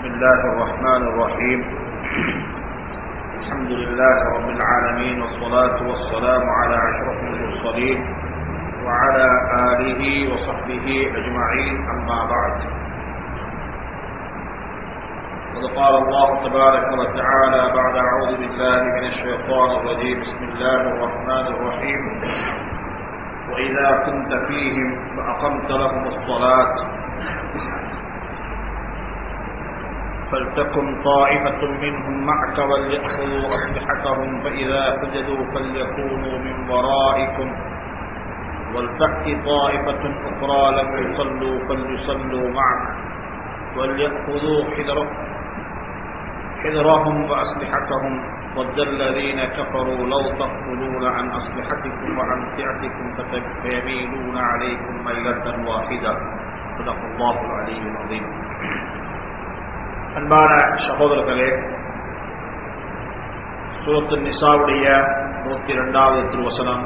بسم الله الرحمن الرحيم الحمد لله رب العالمين والصلاة والسلام على أشرف المرسلين وعلى آله وصحبه أجمعين أما بعد وقد قال الله تبارك وتعالى بعد أعوذ بالله من الشيطان الرجيم بسم الله الرحمن الرحيم وإذا كنت فيهم فأقمت لهم الصلاة فلتكن طائفة منهم معك وليأخذوا أسلحتهم فإذا سجدوا فليكونوا من ورائكم ولتأت طائفة أخرى لم يصلوا فليصلوا معك وليأخذوا حذرهم حذرهم وأسلحتهم ود الذين كفروا لو تغفلون عن أسلحتكم وأمتعتكم فيميلون عليكم ميلة واحدة صدق الله العلي العظيم அன்பான சகோதரர்களே சூரத்து நிசாவுடைய நூத்தி இரண்டாவது திருவசனம்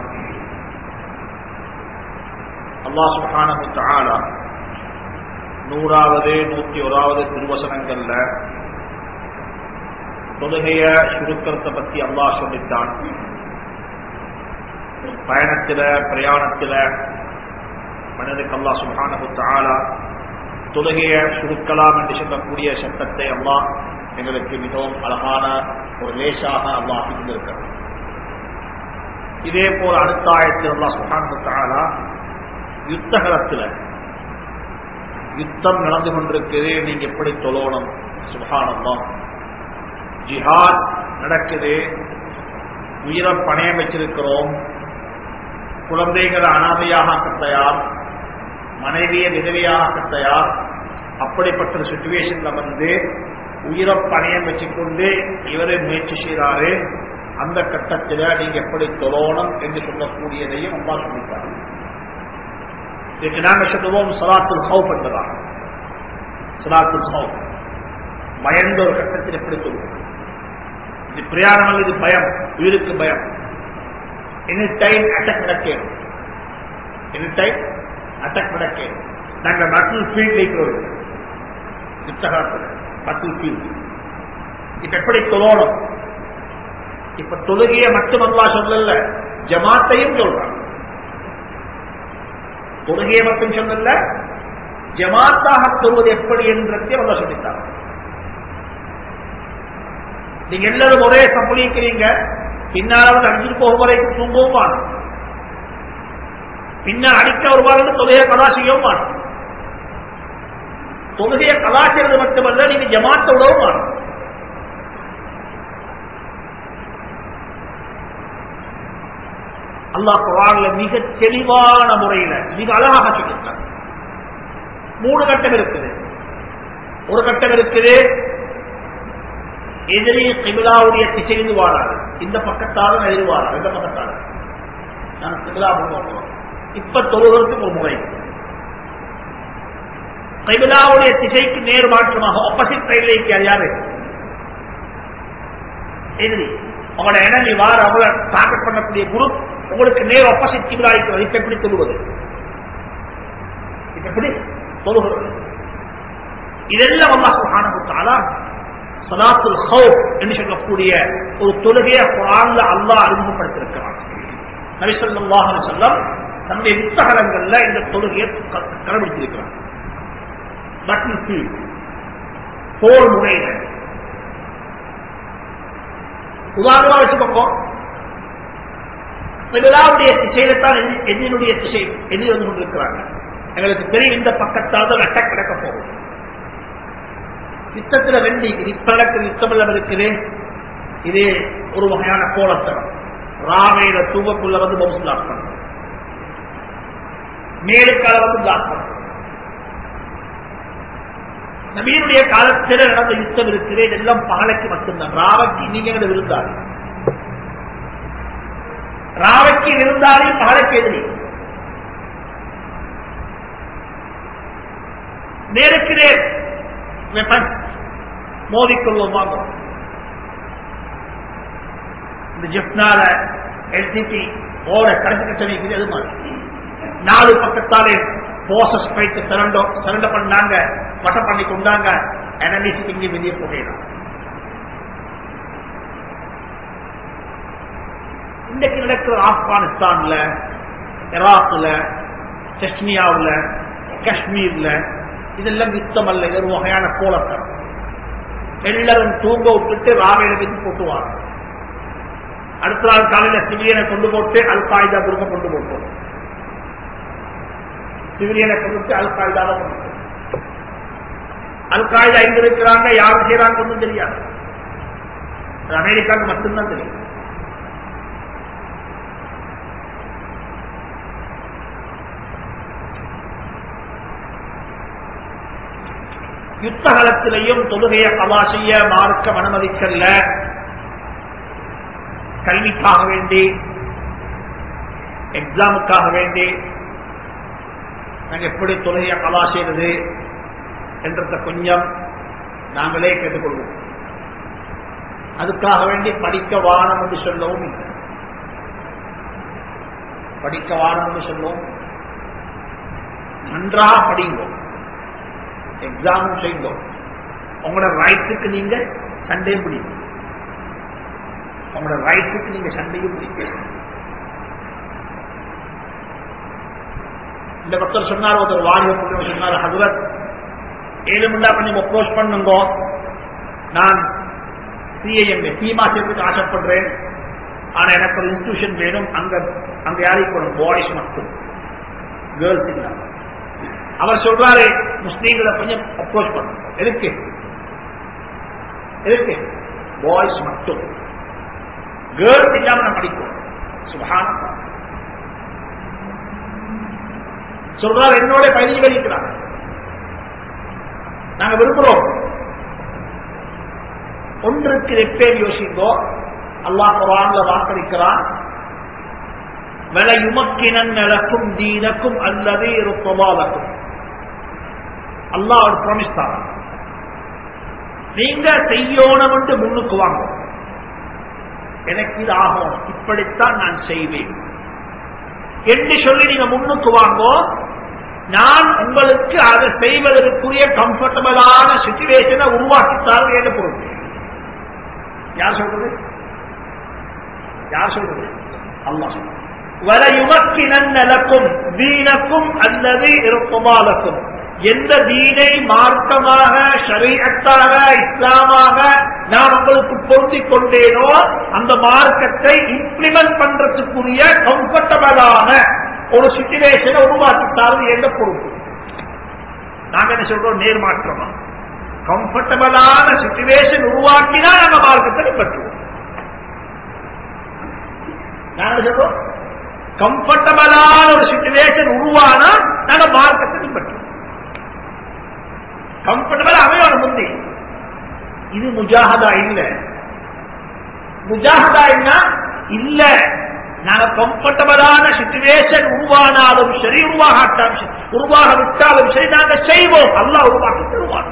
அல்லாஹ் சுஹானு தாலா நூறாவது நூத்தி ஓராவது திருவசனங்கள்ல தொழுகைய சுருக்கத்தை பத்தி அல்லாஹ் சொல்லித்தான் பயணத்தில பிரயாணத்தில மனிதனுக்கு அல்லாஹ் சுஹானு தாலா தொழுகைய சுருக்கலாம் என்று சொல்லக்கூடிய சட்டத்தை அல்லாஹ் எங்களுக்கு மிகவும் அழகான ஒரு லேசாக அல்லாஹ் இருந்திருக்கிறார் இதே போல அடுத்த ஆயத்தில் அல்லாஹ் சுஹானு தாலா யுத்தகலத்தில் யுத்தம் நடந்து கொண்டிருக்குது நீங்க எப்படி தொழணும் சுகானந்தம் ஜிஹாத் நடக்குது உயிரை பணையம் வச்சிருக்கிறோம் குழந்தைகளை அனாதையாக தயார் மனைவியை விதவியாக தயார் அப்படிப்பட்ட சுச்சுவேஷன்ல வந்து உயிரை பணையம் வச்சுக்கொண்டு இவரை முயற்சி செய்கிறாரு அந்த கட்டத்தில் நீங்க எப்படி தொழணும் என்று சொல்லக்கூடியதையும் அம்மா சொல்லிட்டாங்க இதுக்கு நாங்க சொல்லுவோம் சலாத்துல் ஹவுப் என்பதாக சலாத்துல் ஹவுப் பயந்த ஒரு கட்டத்தில் எப்படி சொல்லுவோம் இது பிரயாணம் இது பயம் உயிருக்கு பயம் எனி டைம் அட்டாக் நடக்கேன் எனி டைம் அட்டாக் நடக்கேன் நாங்க பட்டில் ஃபீல்ட் இருக்கிறோம் யுத்தகாலத்தில் பட்டில் ஃபீல்ட் இப்ப எப்படி தொழணும் இப்ப தொழுகையை மட்டுமல்லா சொல்லல ஜமாத்தையும் சொல்றாங்க தொழுகையை மட்டும் சொல்லல ஜமாத்தாக தொழுவது எப்படி என்றதையும் அவங்க சொல்லித்தாங்க நீங்க எல்லாரும் ஒரே சம்பளிக்கிறீங்க பின்னால் வந்து அடிச்சுட்டு போகும் வரைக்கும் தூங்கவும் மாட்டோம் பின்னால் அடிக்க வருவார்கள் தொழுகையை கதா செய்யவும் மாட்டோம் தொழுகையை கதா செய்வது மட்டுமல்ல நீங்க ஜமாத்த விடவும் மாட்டோம் அல்லாஹ் குரான்ல மிக தெளிவான முறையில மிக அழகாக சொல்லியிருக்காங்க மூணு கட்டம் இருக்குது ஒரு கட்டம் இருக்குது எதிரி கிபிலாவுடைய திசைந்து வாராது இந்த பக்கத்தாலும் எதிரி வாராது இந்த பக்கத்தால நான் கிபிலா முன்னோக்கிறோம் இப்ப தொழுகிறதுக்கு ஒரு முறை கைபிலாவுடைய திசைக்கு நேர் மாற்றமாக ஆப்போசிட் சைடில் இருக்கிறார் யாரு எதிரி அவங்களோட எனமி வார அவங்கள டார்கெட் பண்ணக்கூடிய குரூப் உங்களுக்கு நேர் ஆப்போசிட் கிபிலா இருக்கிறது இப்ப எப்படி தொழுவது இப்ப எப்படி தொழுகிறது இதெல்லாம் அல்லாஹ் சுப்ஹானஹு சலாத்துல் ஹவுப் என்று சொல்லக்கூடிய ஒரு தொழுகையை குரான்ல அல்லாஹ் அறிமுகப்படுத்திருக்கிறான் நபி ஸல்லல்லாஹு அலைஹி வஸல்லம் தன்னுடைய புத்தகங்கள்ல இந்த தொழுகையை கடைபிடித்திருக்கிறார் பட்டில் ஃபீல்ட் போர் முறையில உதாரணமா வச்சுக்கோங்க விழாவுடைய திசையில தான் எதிரினுடைய திசை எதிரி வந்து கொண்டிருக்கிறாங்க எங்களுக்கு தெரியும் இந்த பக்கத்தால் தான் அட்டாக் நடக்க போகும் யுத்தத்தில் வெண்டி இப்ப நடக்கிற யுத்தம் எல்லாம் இருக்குது இது ஒரு வகையான கோலத்தனம் ராமையில தூவக்குள்ள வந்து பவுஸ் பிளாக் பண்ணும் மேலுக்கால வந்து பிளாக் பண்ணும் நபீனுடைய காலத்தில் நடந்த யுத்தம் இருக்குது இதெல்லாம் பகலைக்கு மட்டும்தான் ராவைக்கு நீங்க விருந்தாரு ராவைக்கு விருந்தாரி பகலைக்கு எதிரி நேருக்கு நேர் வெப்பன் மோதிக்கொள்வோம் வாங்கும் இந்த ஜெப்னால எல்டிடி ஓட கடைசி கட்டணை அது மாதிரி நாலு பக்கத்தாலே போசஸ் போயிட்டு சிரண்டோ சிரண்ட பண்ணாங்க வட்டம் பண்ணி கொண்டாங்க எனமிஸ் இங்கே வெளியே போகலாம் இன்றைக்கு நடக்கிற ஆப்கானிஸ்தான்ல ஈராக்ல செஸ்னியாவில் காஷ்மீர்ல இதெல்லாம் யுத்தம் அல்ல இது ஒரு வகையான கோலத்தனம் எல்லாரும் தூங்க விட்டுட்டு ராவையில வச்சு போட்டுவாங்க அடுத்த நாள் காலையில சிவிலியனை கொண்டு போட்டு அல் காய்தா குடும்பம் கொண்டு போட்டோம் சிவிலியனை கொண்டு அல் காய்தாவை கொண்டு போட்டோம். அல் காய்தா எங்க இருக்கிறாங்க யார் செய்யறாங்க ஒன்றும் தெரியாது அது அமெரிக்காவுக்கு மட்டும்தான் தெரியும் யுத்த காலத்திலையும் தொழுகைய கவா செய்ய மார்க்கம் அனுமதிக்கல்ல கல்விக்காக வேண்டி எக்ஸாமுக்காக வேண்டி நாங்க எப்படி தொழுகைய கவா செய்யறது என்றத கொஞ்சம் நாங்களே கேட்டுக்கொள்வோம் அதுக்காக வேண்டி படிக்க வானம் என்று சொல்லவும் இல்லை படிக்க வானம் என்று சொல்லவும் நன்றாக படிங்கோ எக்ஸாமும் செய்யுங்க உங்களோட ரைட்டுக்கு நீங்க சண்டையும் பிடிக்கும் உங்களோட ரைட்டுக்கு நீங்க சண்டையும் பிடிக்கும் இந்த பக்தர் சொன்னார் ஒருத்தர் வாலிப சொன்னார் ஹசரத் ஏழு மண்டா பண்ணி அப்ரோச் பண்ணுங்க நான் சிஐஎம்ஏ சீமா சேர்த்துக்கு ஆசைப்படுறேன் ஆனா எனக்கு ஒரு இன்ஸ்டிடியூஷன் வேணும் அங்க அங்க யாரையும் போகணும் பாய்ஸ் மட்டும் கேர்ள்ஸ் இல்லாம அவர் சொல்றாரு முஸ்லீம்களை கொஞ்சம் அப்ரோச் பண்ணும் எதுக்கு எதுக்கு பாய்ஸ் மட்டும் கேர்ள்ஸ் இல்லாம நான் படிக்கும் சுகான சொல்றாரு என்னோட பயணிகள் இருக்கிறாங்க நாங்க விரும்புறோம் ஒன்றுக்கு எப்பேர் யோசிங்கோ அல்லாஹ் குரான்ல வாக்களிக்கிறான் விலையுமக்கினன் நடக்கும் தீனக்கும் அல்லது இருப்பவாலக்கும் அல்லாஹ் ஒரு ப்ராமிஸ் தான் நீங்க செய்யணும் என்று முன்னுக்கு வாங்க எனக்கு இது ஆகும் இப்படித்தான் நான் செய்வேன் என்று சொல்லி நீங்க முன்னுக்கு வாங்கோ நான் உங்களுக்கு அதை செய்வதற்குரிய கம்ஃபர்டபுளான சுச்சுவேஷனை உருவாக்கித்தால் என்று பொருள் யார் சொல்றது யார் சொல்றது அல்லாஹ் சொல்றது வலையுமக்கினக்கும் தீனக்கும் அல்லது இருப்பமாலக்கும் எந்த தீனை மார்க்கமாக ஷரீஅத்தாக இஸ்லாமாக நான் உங்களுக்கு பொருத்திக் கொண்டேனோ அந்த மார்க்கத்தை இம்ப்ளிமெண்ட் பண்றதுக்குரிய கம்ஃபர்டபுளான ஒரு சுச்சுவேஷனை உருவாக்கித்தாரு என்ற பொறுப்பு நாங்க என்ன சொல்றோம் நேர்மாற்றமா கம்ஃபர்டபுளான சுச்சுவேஷன் உருவாக்கினா நாங்க மார்க்கத்தை பின்பற்றுவோம் நாங்க சொல்றோம் கம்ஃபர்டபுளான ஒரு சுச்சுவேஷன் உருவானா நாங்க மார்க்கத்தை பின்பற்றுவோம் கம்ஃபர்டபுள் அமையோட முந்தி இது முஜாஹதா இல்ல முஜாஹதா என்ன இல்ல நாங்க கம்ஃபர்டபுளான சுச்சுவேஷன் உருவானாலும் சரி உருவாகாட்டாலும் சரி உருவாக விட்டாலும் சரி நாங்க செய்வோம் அல்லா உருவாக்கி தருவாங்க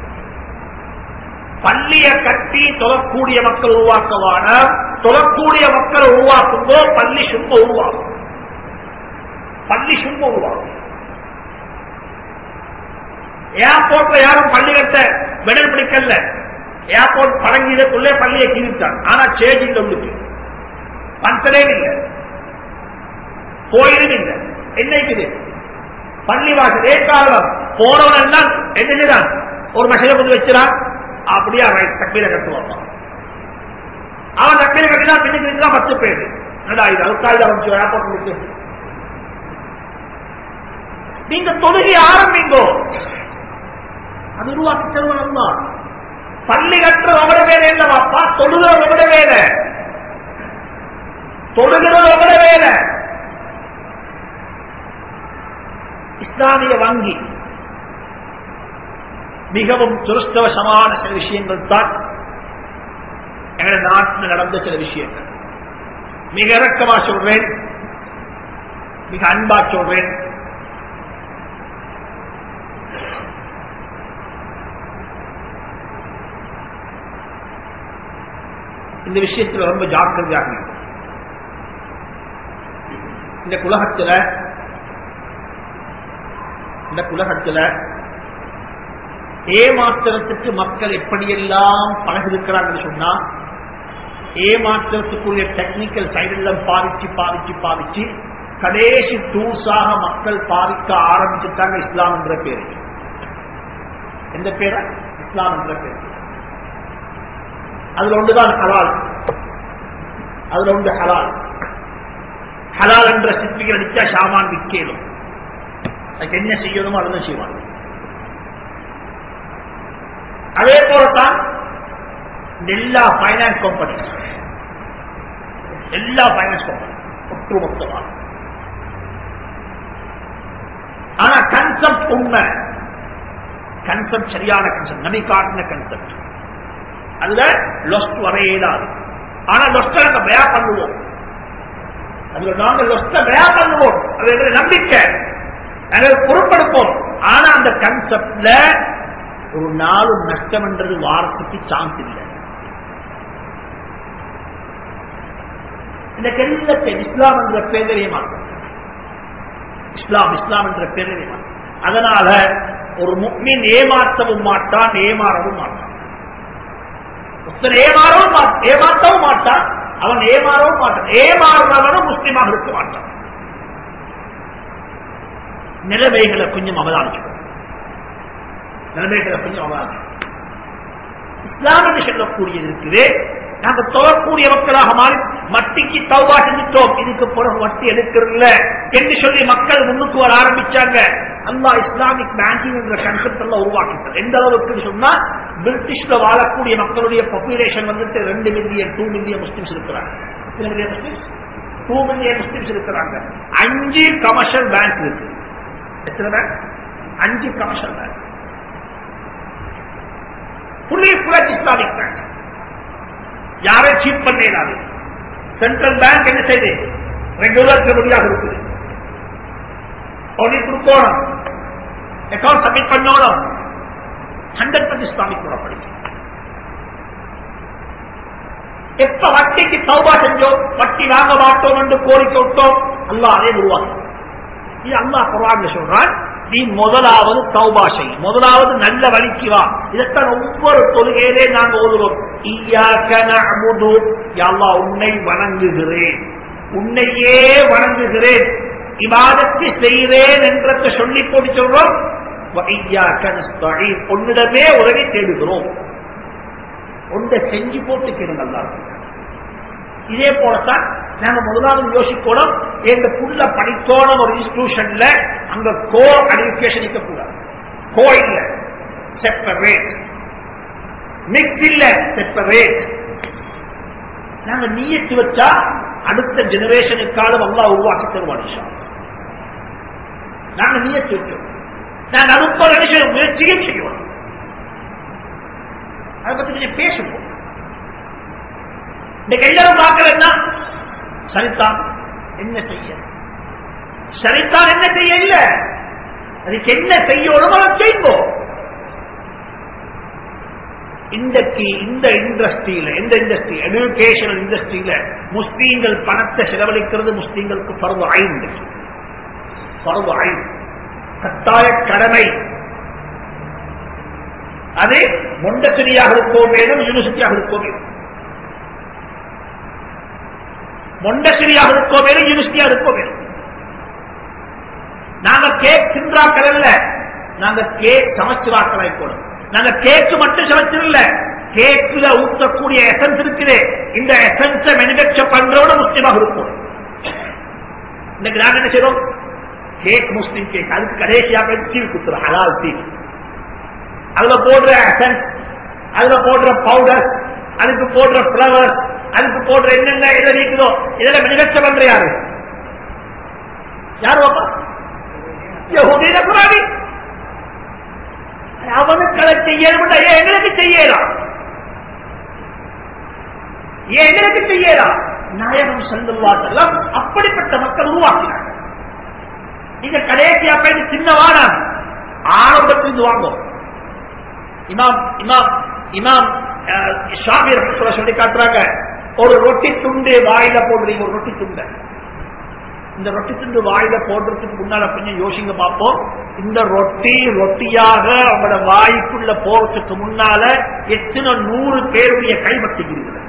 பள்ளிய கட்டி தொழக்கூடிய மக்கள் உருவாக்குவான தொழக்கூடிய மக்களை உருவாக்கும்போ பள்ளி சும்ப உருவாகும் பள்ளி சும்ப உருவாகும் ஏர்போர்ட்ல யாரும் பள்ளி கட்ட மெடல் பிடிக்கல ஏர்போர்ட் பழங்கியதுக்குள்ளே பள்ளியை கீழ்த்தான் ஆனா சேஜ் இல்லை உள்ளுக்கு பஞ்சலே இல்லை கோயிலும் இல்லை என்னைக்குது பள்ளி வாசல் ஏன் காரணம் போறவன் எல்லாம் என்ன செய்றான் ஒரு மசையை கொண்டு வச்சிடான் அப்படியே அவன் தக்கீரை கட்டுவான் அவன் தக்கீரை கட்டினா பின்னுக்கு தான் பத்து பேர் என்னடா இது அவுக்காயில் ஆரம்பிச்சு ஏர்போர்ட் இருக்கு நீங்க தொழுகை ஆரம்பிங்கோ அது உருவாக்கி தருவன் தான் பள்ளி கட்டுறதோட வேலை இல்லவாப்பா தொழுகிறதோட வேலை தொழுகிறதோட வேலை இஸ்லாமிய வங்கி மிகவும் துரஸ்தவசமான சில விஷயங்கள் தான் எங்கள் நாட்டில் நடந்த சில விஷயங்கள் மிக இறக்கமா சொல்றேன் மிக அன்பா சொல்றேன் இந்த விஷயத்தில் ரொம்ப ஜாக்கிரதையாக இருக்கும். இந்த குலகத்தில் இந்த குலகத்தில் ஏமாத்திரத்துக்கு மக்கள் எப்படியெல்லாம் பழகிருக்கிறாங்கன்னு சொன்னா ஏமாற்றத்துக்குரிய டெக்னிக்கல் சைடெல்லாம் பாவிச்சு பாவிச்சு பாவிச்சு கடைசி டூல்ஸாக மக்கள் பாவிக்க ஆரம்பிச்சுட்டாங்க இஸ்லாம் என்ற பேரு எந்த பேர இஸ்லாம் என்ற பேர் அதுல ஒன்றுதான் ஹலால் அதுல ஒன்று ஹலால் ஹலால் என்ற சிற்பிகள் அடிச்சா ஷாமான் விற்கலும் அதுக்கு என்ன செய்யணுமோ அதுதான் செய்வாங்க அதே போலத்தான் எல்லா பைனான்ஸ் கம்பெனி எல்லா பைனான்ஸ் கம்பெனி ஒட்டுமொத்தமாக ஆனா கன்செப்ட் உண்மை கன்செப்ட் சரியான கன்செப்ட் நபி காட்டின கன்செப்ட் அதுல லொஸ்ட் வர இயலாது ஆனா லொஸ்ட நாங்க பயா பண்ணுவோம் அதுல நாங்க லொஸ்ட பயா பண்ணுவோம் அது எங்களுடைய நம்பிக்கை நாங்கள் பொறுப்படுப்போம் ஆனா அந்த கன்செப்ட்ல ஒரு நாளும் நஷ்டம் என்றது வாரத்துக்கு சான்ஸ் இல்லை இந்த கெல்லத்தை இஸ்லாம் என்ற பேரே மாற்றம் இஸ்லாம் இஸ்லாம் என்ற பேரே மாற்றம் அதனால ஒரு முக்மின் ஏமாற்றவும் மாட்டான் ஏமாறவும் மாட்டான் ஒருத்தன் ஏமாறவும் மாட்டான் ஏமாற்றவும் மாட்டான் அவன் ஏமாறவும் மாட்டான் ஏமாறுறவனும் முஸ்லீமாக இருக்க மாட்டான் நிலைமைகளை கொஞ்சம் அவதானிச்சுக்கணும் நிலைமைகளை கொஞ்சம் அவதானிச்சுக்கணும் இஸ்லாம் என்று சொல்லக்கூடியது இருக்குது நாங்க தொழக்கூடிய மக்களாக மாறி மட்டிக்கு தௌபா செஞ்சிட்டோம் இதுக்கு பிறகு வட்டி எடுக்கிறல்ல என்று சொல்லி மக்கள் முன்னுக்கு வர ஆரம்பிச்சாங்க அல்லா இஸ்லாமிக் பேங்கிங் என்ற கன்செப்ட் எல்லாம் உருவாக்கிட்டது எந்த அளவுக்கு சொன்னா பிரிட்டிஷ்ல வாழக்கூடிய மக்களுடைய பாப்புலேஷன் வந்துட்டு ரெண்டு மில்லியன் டூ மில்லியன் முஸ்லிம்ஸ் இருக்கிறாங்க எத்தனை million Muslims two million Muslims இருக்கிறாங்க அஞ்சு கமர்ஷியல் பேங்க் இருக்கு எத்தனை பேங்க் அஞ்சு கமர்ஷியல் பேங்க் புள்ளி புலட் இஸ்லாமிக் பேங்க் யாரை சீட் பண்ணேனாது சென்ட்ரல் பேங்க் என்ன செய்து ரெகுலர் கபடியாக இருக்குது அவனுக்கு கொடுக்கணும் அக்கௌண்ட் சப்மிட் பண்ணணும் ஹண்ட்ரட் பர்சன்ட் இஸ்லாமிக் புறப்படுச்சு எப்ப வட்டிக்கு தௌபா செஞ்சோம் வட்டி வாங்க மாட்டோம் என்று கோரிக்கை விட்டோம் அல்லாஹ் அதே உருவாக்கி இது அல்லாஹ் குரான் சொல்றான் நீ முதலாவது தௌபா செய் முதலாவது நல்ல வழிக்கு வா இதைத்தான் ஒவ்வொரு தொழுகையிலே நாங்க ஓதுவோம் ஈயாக்க நஅபுது யா அல்லாஹ் உன்னை வணங்குகிறேன் உன்னையே வணங்குகிறேன் இபாதத்தை செய்கிறேன் என்றதை சொல்லி போட்டு சொல்றோம் وَإِيَّاكَ نَسْتَعِينُ உன்னிடமே உதவி தேடுகிறோம் ஒன்றை செஞ்சு போட்டு கேளுங்க அல்லாஹ் இதே போலத்தான் நாங்க முதலாவது யோசிக்கணும் எங்க புள்ள படித்தோன ஒரு இன்ஸ்டிடியூஷன்ல அங்க கோ எடுக்கேஷன் இருக்கக்கூடாது கோ இல்ல செப்பரேட் மிக்ஸ் இல்ல செப்பரேட் நாங்க நீயத்து வச்சா அடுத்த ஜெனரேஷனுக்காக அல்லா உருவாக்கி தருவான் இன்ஷா அல்லாஹ். நாங்க நீயத்து வச்சோம் நாங்க அதுக்கு ஒரு விஷயம் முயற்சியும் செய்வோம் அதை பத்தி கொஞ்சம் பேசுவோம் இன்னைக்கு எல்லாரும் பார்க்கலன்னா சரித்தான் என்ன செய்ய சரித்தான் என்ன செய்ய இல்ல அதுக்கு என்ன செய்யணும் அதை செய்வோம் இன்றைக்கு இந்த இண்டஸ்ட்ரியில எந்த இண்டஸ்ட்ரி எஜுகேஷனல் இண்டஸ்ட்ரியில முஸ்லீம்கள் பணத்தை செலவழிக்கிறது முஸ்லீம்களுக்கு பருவ ஐந்து பருவ ஐந்து கட்டாய கடமை அது மொண்டசிரியாக இருக்கோ மேலும் யூனிவர்சிட்டியாக இருக்கோ மேலும் மொண்டசிரியாக இருக்கோ மேலும் யூனிவர்சிட்டியா இருக்கோ மேலும் நாங்க கேக் தின்றாக்கள் அல்ல நாங்க கேக் சமைச்சுவாக்கள் ஆயிக்கோடும் நாங்க கேக்கு மட்டும் சமைச்சிடல கேக்குல ஊற்றக்கூடிய எசன்ஸ் இருக்குது இந்த எசன்ஸை மேனுபேக்சர் பண்றோட முஸ்லீமாக இருக்கும் இன்னைக்கு நாங்க என்ன செய்யறோம் கேக் முஸ்லீம் கேக் அதுக்கு கடைசியா போய் தீ குத்துறோம் ஹலால் தீ அதுல போடுற எசன்ஸ் அதுல போடுற பவுடர்ஸ் அதுக்கு போடுற பிளவர் அதுக்கு போடுற என்னென்ன எதை நீக்குதோ இதெல்லாம் மேனுபேக்சர் பண்ற யாரு யார் பாப்பா யஹூதியில குரானி அவனுக்கு அதை செய்யணும் ஏன் எங்களுக்கு செய்யலாம் ஏன் எங்களுக்கு செய்யலாம் நாயகம் செல்லுவா செல்லம் அப்படிப்பட்ட மக்கள் உருவாக்கினாங்க நீங்க கடைசியா போய் சின்னவானா ஆரம்பத்திலிருந்து வாங்கும் இமாம் இமாம் இமாம் அஹ், ஷாபி ரஹ்மத்துல்லாஹி சொல்லி காட்டுறாங்க ஒரு ரொட்டி துண்டு வாயில போடுறீங்க ஒரு ரொட்டி துண்டை இந்த ரொட்டி துண்டு வாயில போடுறதுக்கு முன்னால கொஞ்சம் யோசிங்க பார்ப்போம் இந்த ரொட்டி ரொட்டியாக அவங்களோட வாய்க்குள்ள போறதுக்கு முன்னால எத்தனை நூறு பேருடைய கைப்பற்றிக்கிறீர்கள்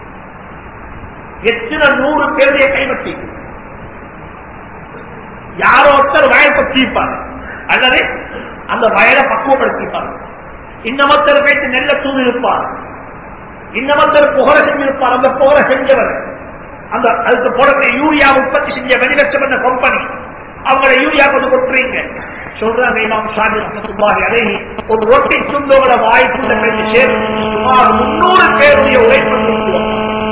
எத்தனை நூறு பேருடைய கைப்பற்றி யாரோ ஒருத்தர் வயல் பற்றிப்பாங்க அல்லது அந்த வயலை பக்குவப்படுத்திப்பாங்க இன்னமொத்தர் போயிட்டு நெல்ல தூவி இருப்பார் இன்னமொத்தர் புகழ செஞ்சிருப்பார் அந்த புகழ செஞ்சவர் அந்த அதுக்கு போடக்கூடிய யூரியா உற்பத்தி செஞ்ச வெளிவச்சம் என்ற கம்பெனி அவங்கள யூரியா கொண்டு கொட்டுறீங்க சொல்றாங்க இமாம் ஷாஜி ரஹமத்துல்லாஹி அலைஹி ஒரு ரொட்டி துண்டோட வாய்ப்புள்ள பேச்சு சேர்த்து சுமார் முன்னூறு பேருடைய உழைப்பு கொடுக்கிறோம்.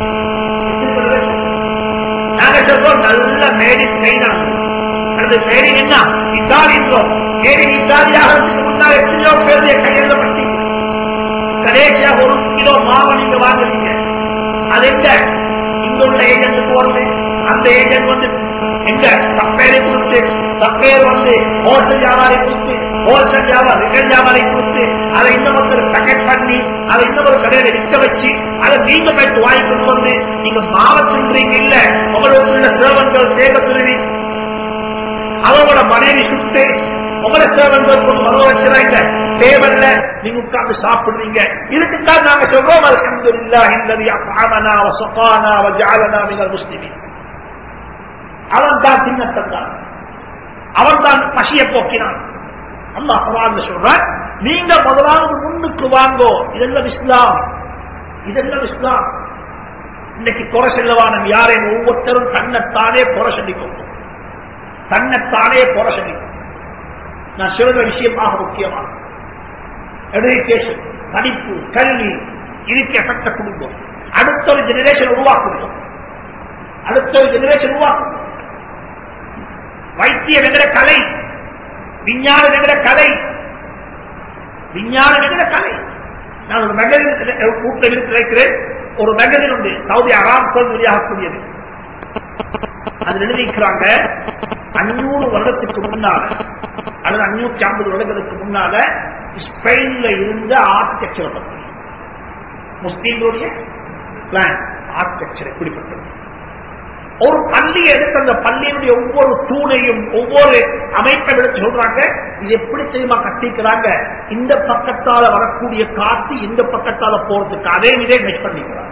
நாங்க சொல்றோம் நல்ல மேடி செய்யணும் அது மேடி என்ன இத்தாலி என்றோம் மேடி இத்தாலியாக முன்னால் எத்தனையோ பேருடைய கையெழுதப்பட்டி கடைசியாக ஒரு கிலோ மாவை நீங்க வாங்குறீங்க அது எங்க இங்க உள்ள ஏஜென்ட்டுக்கு வந்து அந்த ஏஜென்ட் வந்து எங்க சப்பேரை கொடுத்து சப்பேர் வந்து ஹோட்டல் வியாபாரி கொடுத்து ஹோல்சேல் வியாபாரி ரிட்டல் வியாபாரி கொடுத்து அதை இன்னும் ஒருத்தர் பேக்கெட் பண்ணி அதை இன்னும் ஒரு கடையில விற்க வச்சு அதை நீங்க போயிட்டு வாங்கி கொண்டு வந்து நீங்க மாவை தின்றீங்க இல்ல உங்களுக்கு உள்ள சேவன்கள் சேவை துருவி அவங்களோட மனைவி சுட்டு உங்களோட சேவன்கள் கொண்டு மனோ வச்சுறாங்க தேவல்ல நீங்க உட்கார்ந்து சாப்பிடுறீங்க இதுக்குத்தான் நாங்க சொல்றோம் அல்ஹம்துலில்லாஹி அல்லதி அத்அமனா வ ஸகானா வ ஜஅலனா மினல் முஸ்லிமீன் அவன் தான் சின்னத்தான் அவன் தான் பசிய போக்கினான் அல்லாஹ் குர்ஆன்ல சொல்றான் நீங்க முதலாவது முன்னுக்கு வாங்கோ இதெல்லாம் இஸ்லாம் இதெல்லாம் இஸ்லாம் இன்னைக்கு குறை செல்லவானம் யாரையும் ஒவ்வொருத்தரும் தன்னைத்தானே குறை சொல்லிக்கொள்ளும் தன்னைத்தானே குறை சொல்லிக்கும் நான் சொல்ற விஷயமாக முக்கியமான எடுக்கேஷன் படிப்பு கல்வி இதுக்கு எஃபெக்ட கொடுக்கும் அடுத்த ஒரு ஜெனரேஷன் உருவாக்கணும் அடுத்த ஒரு ஜெனரேஷன் உருவாக்கும் வைத்தியம் என்கிற கலை விஞ்ஞானம் என்கிற கலை விஞ்ஞானம் என்கிற கலை நான் ஒரு மெகசின் கூட்டம் இருக்கிறேன் ஒரு மெகசின் உண்டு சவுதி அராம்கோல் வெளியாகக்கூடியது அதில் எழுதிக்கிறாங்க அஞ்சூறு வருடத்துக்கு முன்னால அல்லது அஞ்சூற்றி ஐம்பது வருடங்களுக்கு முன்னால ஸ்பெயின்ல இருந்த ஆர்கிடெக்சரை பற்றி முஸ்லீம்களுடைய பிளான் ஆர்கிடெக்சர் எப்படிப்பட்டது ஒரு பள்ளியை எடுத்து அந்த பள்ளியினுடைய ஒவ்வொரு தூணையும் ஒவ்வொரு அமைப்பை எடுத்து சொல்றாங்க இது எப்படி தெரியுமா கட்டிக்கிறாங்க இந்த பக்கத்தால வரக்கூடிய காத்து இந்த பக்கத்தால போறதுக்கு அதே இதே மெச் பண்ணிக்கிறாங்க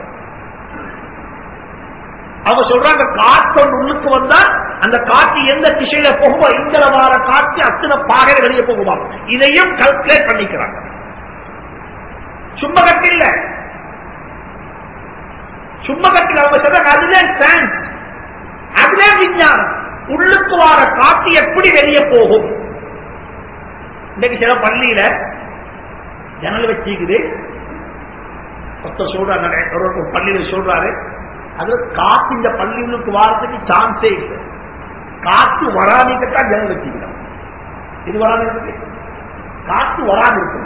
அவங்க சொல்றாங்க காத்து ஒன்று உள்ளுக்கு வந்தா அந்த காற்று எந்த திசையில போகுமோ இந்த வார காற்று அத்தனை பாகை வெளியே போகுமா இதையும் கல்குலேட் பண்ணிக்கிறாங்க சும்மா கட்டில்ல சும்மா கட்டில் அவங்க சொல்றாங்க அதுல சயின்ஸ் அதுல விஞ்ஞானம் உள்ளுக்கு வார காற்று எப்படி வெளியே போகும் இன்னைக்கு சில பள்ளியில ஜன்னல் வச்சிக்குது ஒருத்தர் சொல்றாரு ஒரு பள்ளியில சொல்றாரு அது காத்து இந்த பள்ளிகளுக்கு வாரத்துக்கு சான்ஸே இல்லை காத்து வராதிக்கத்தான் ஜன்னல் வச்சுக்கலாம் இது வராது இருக்கு காத்து வராது இருக்கு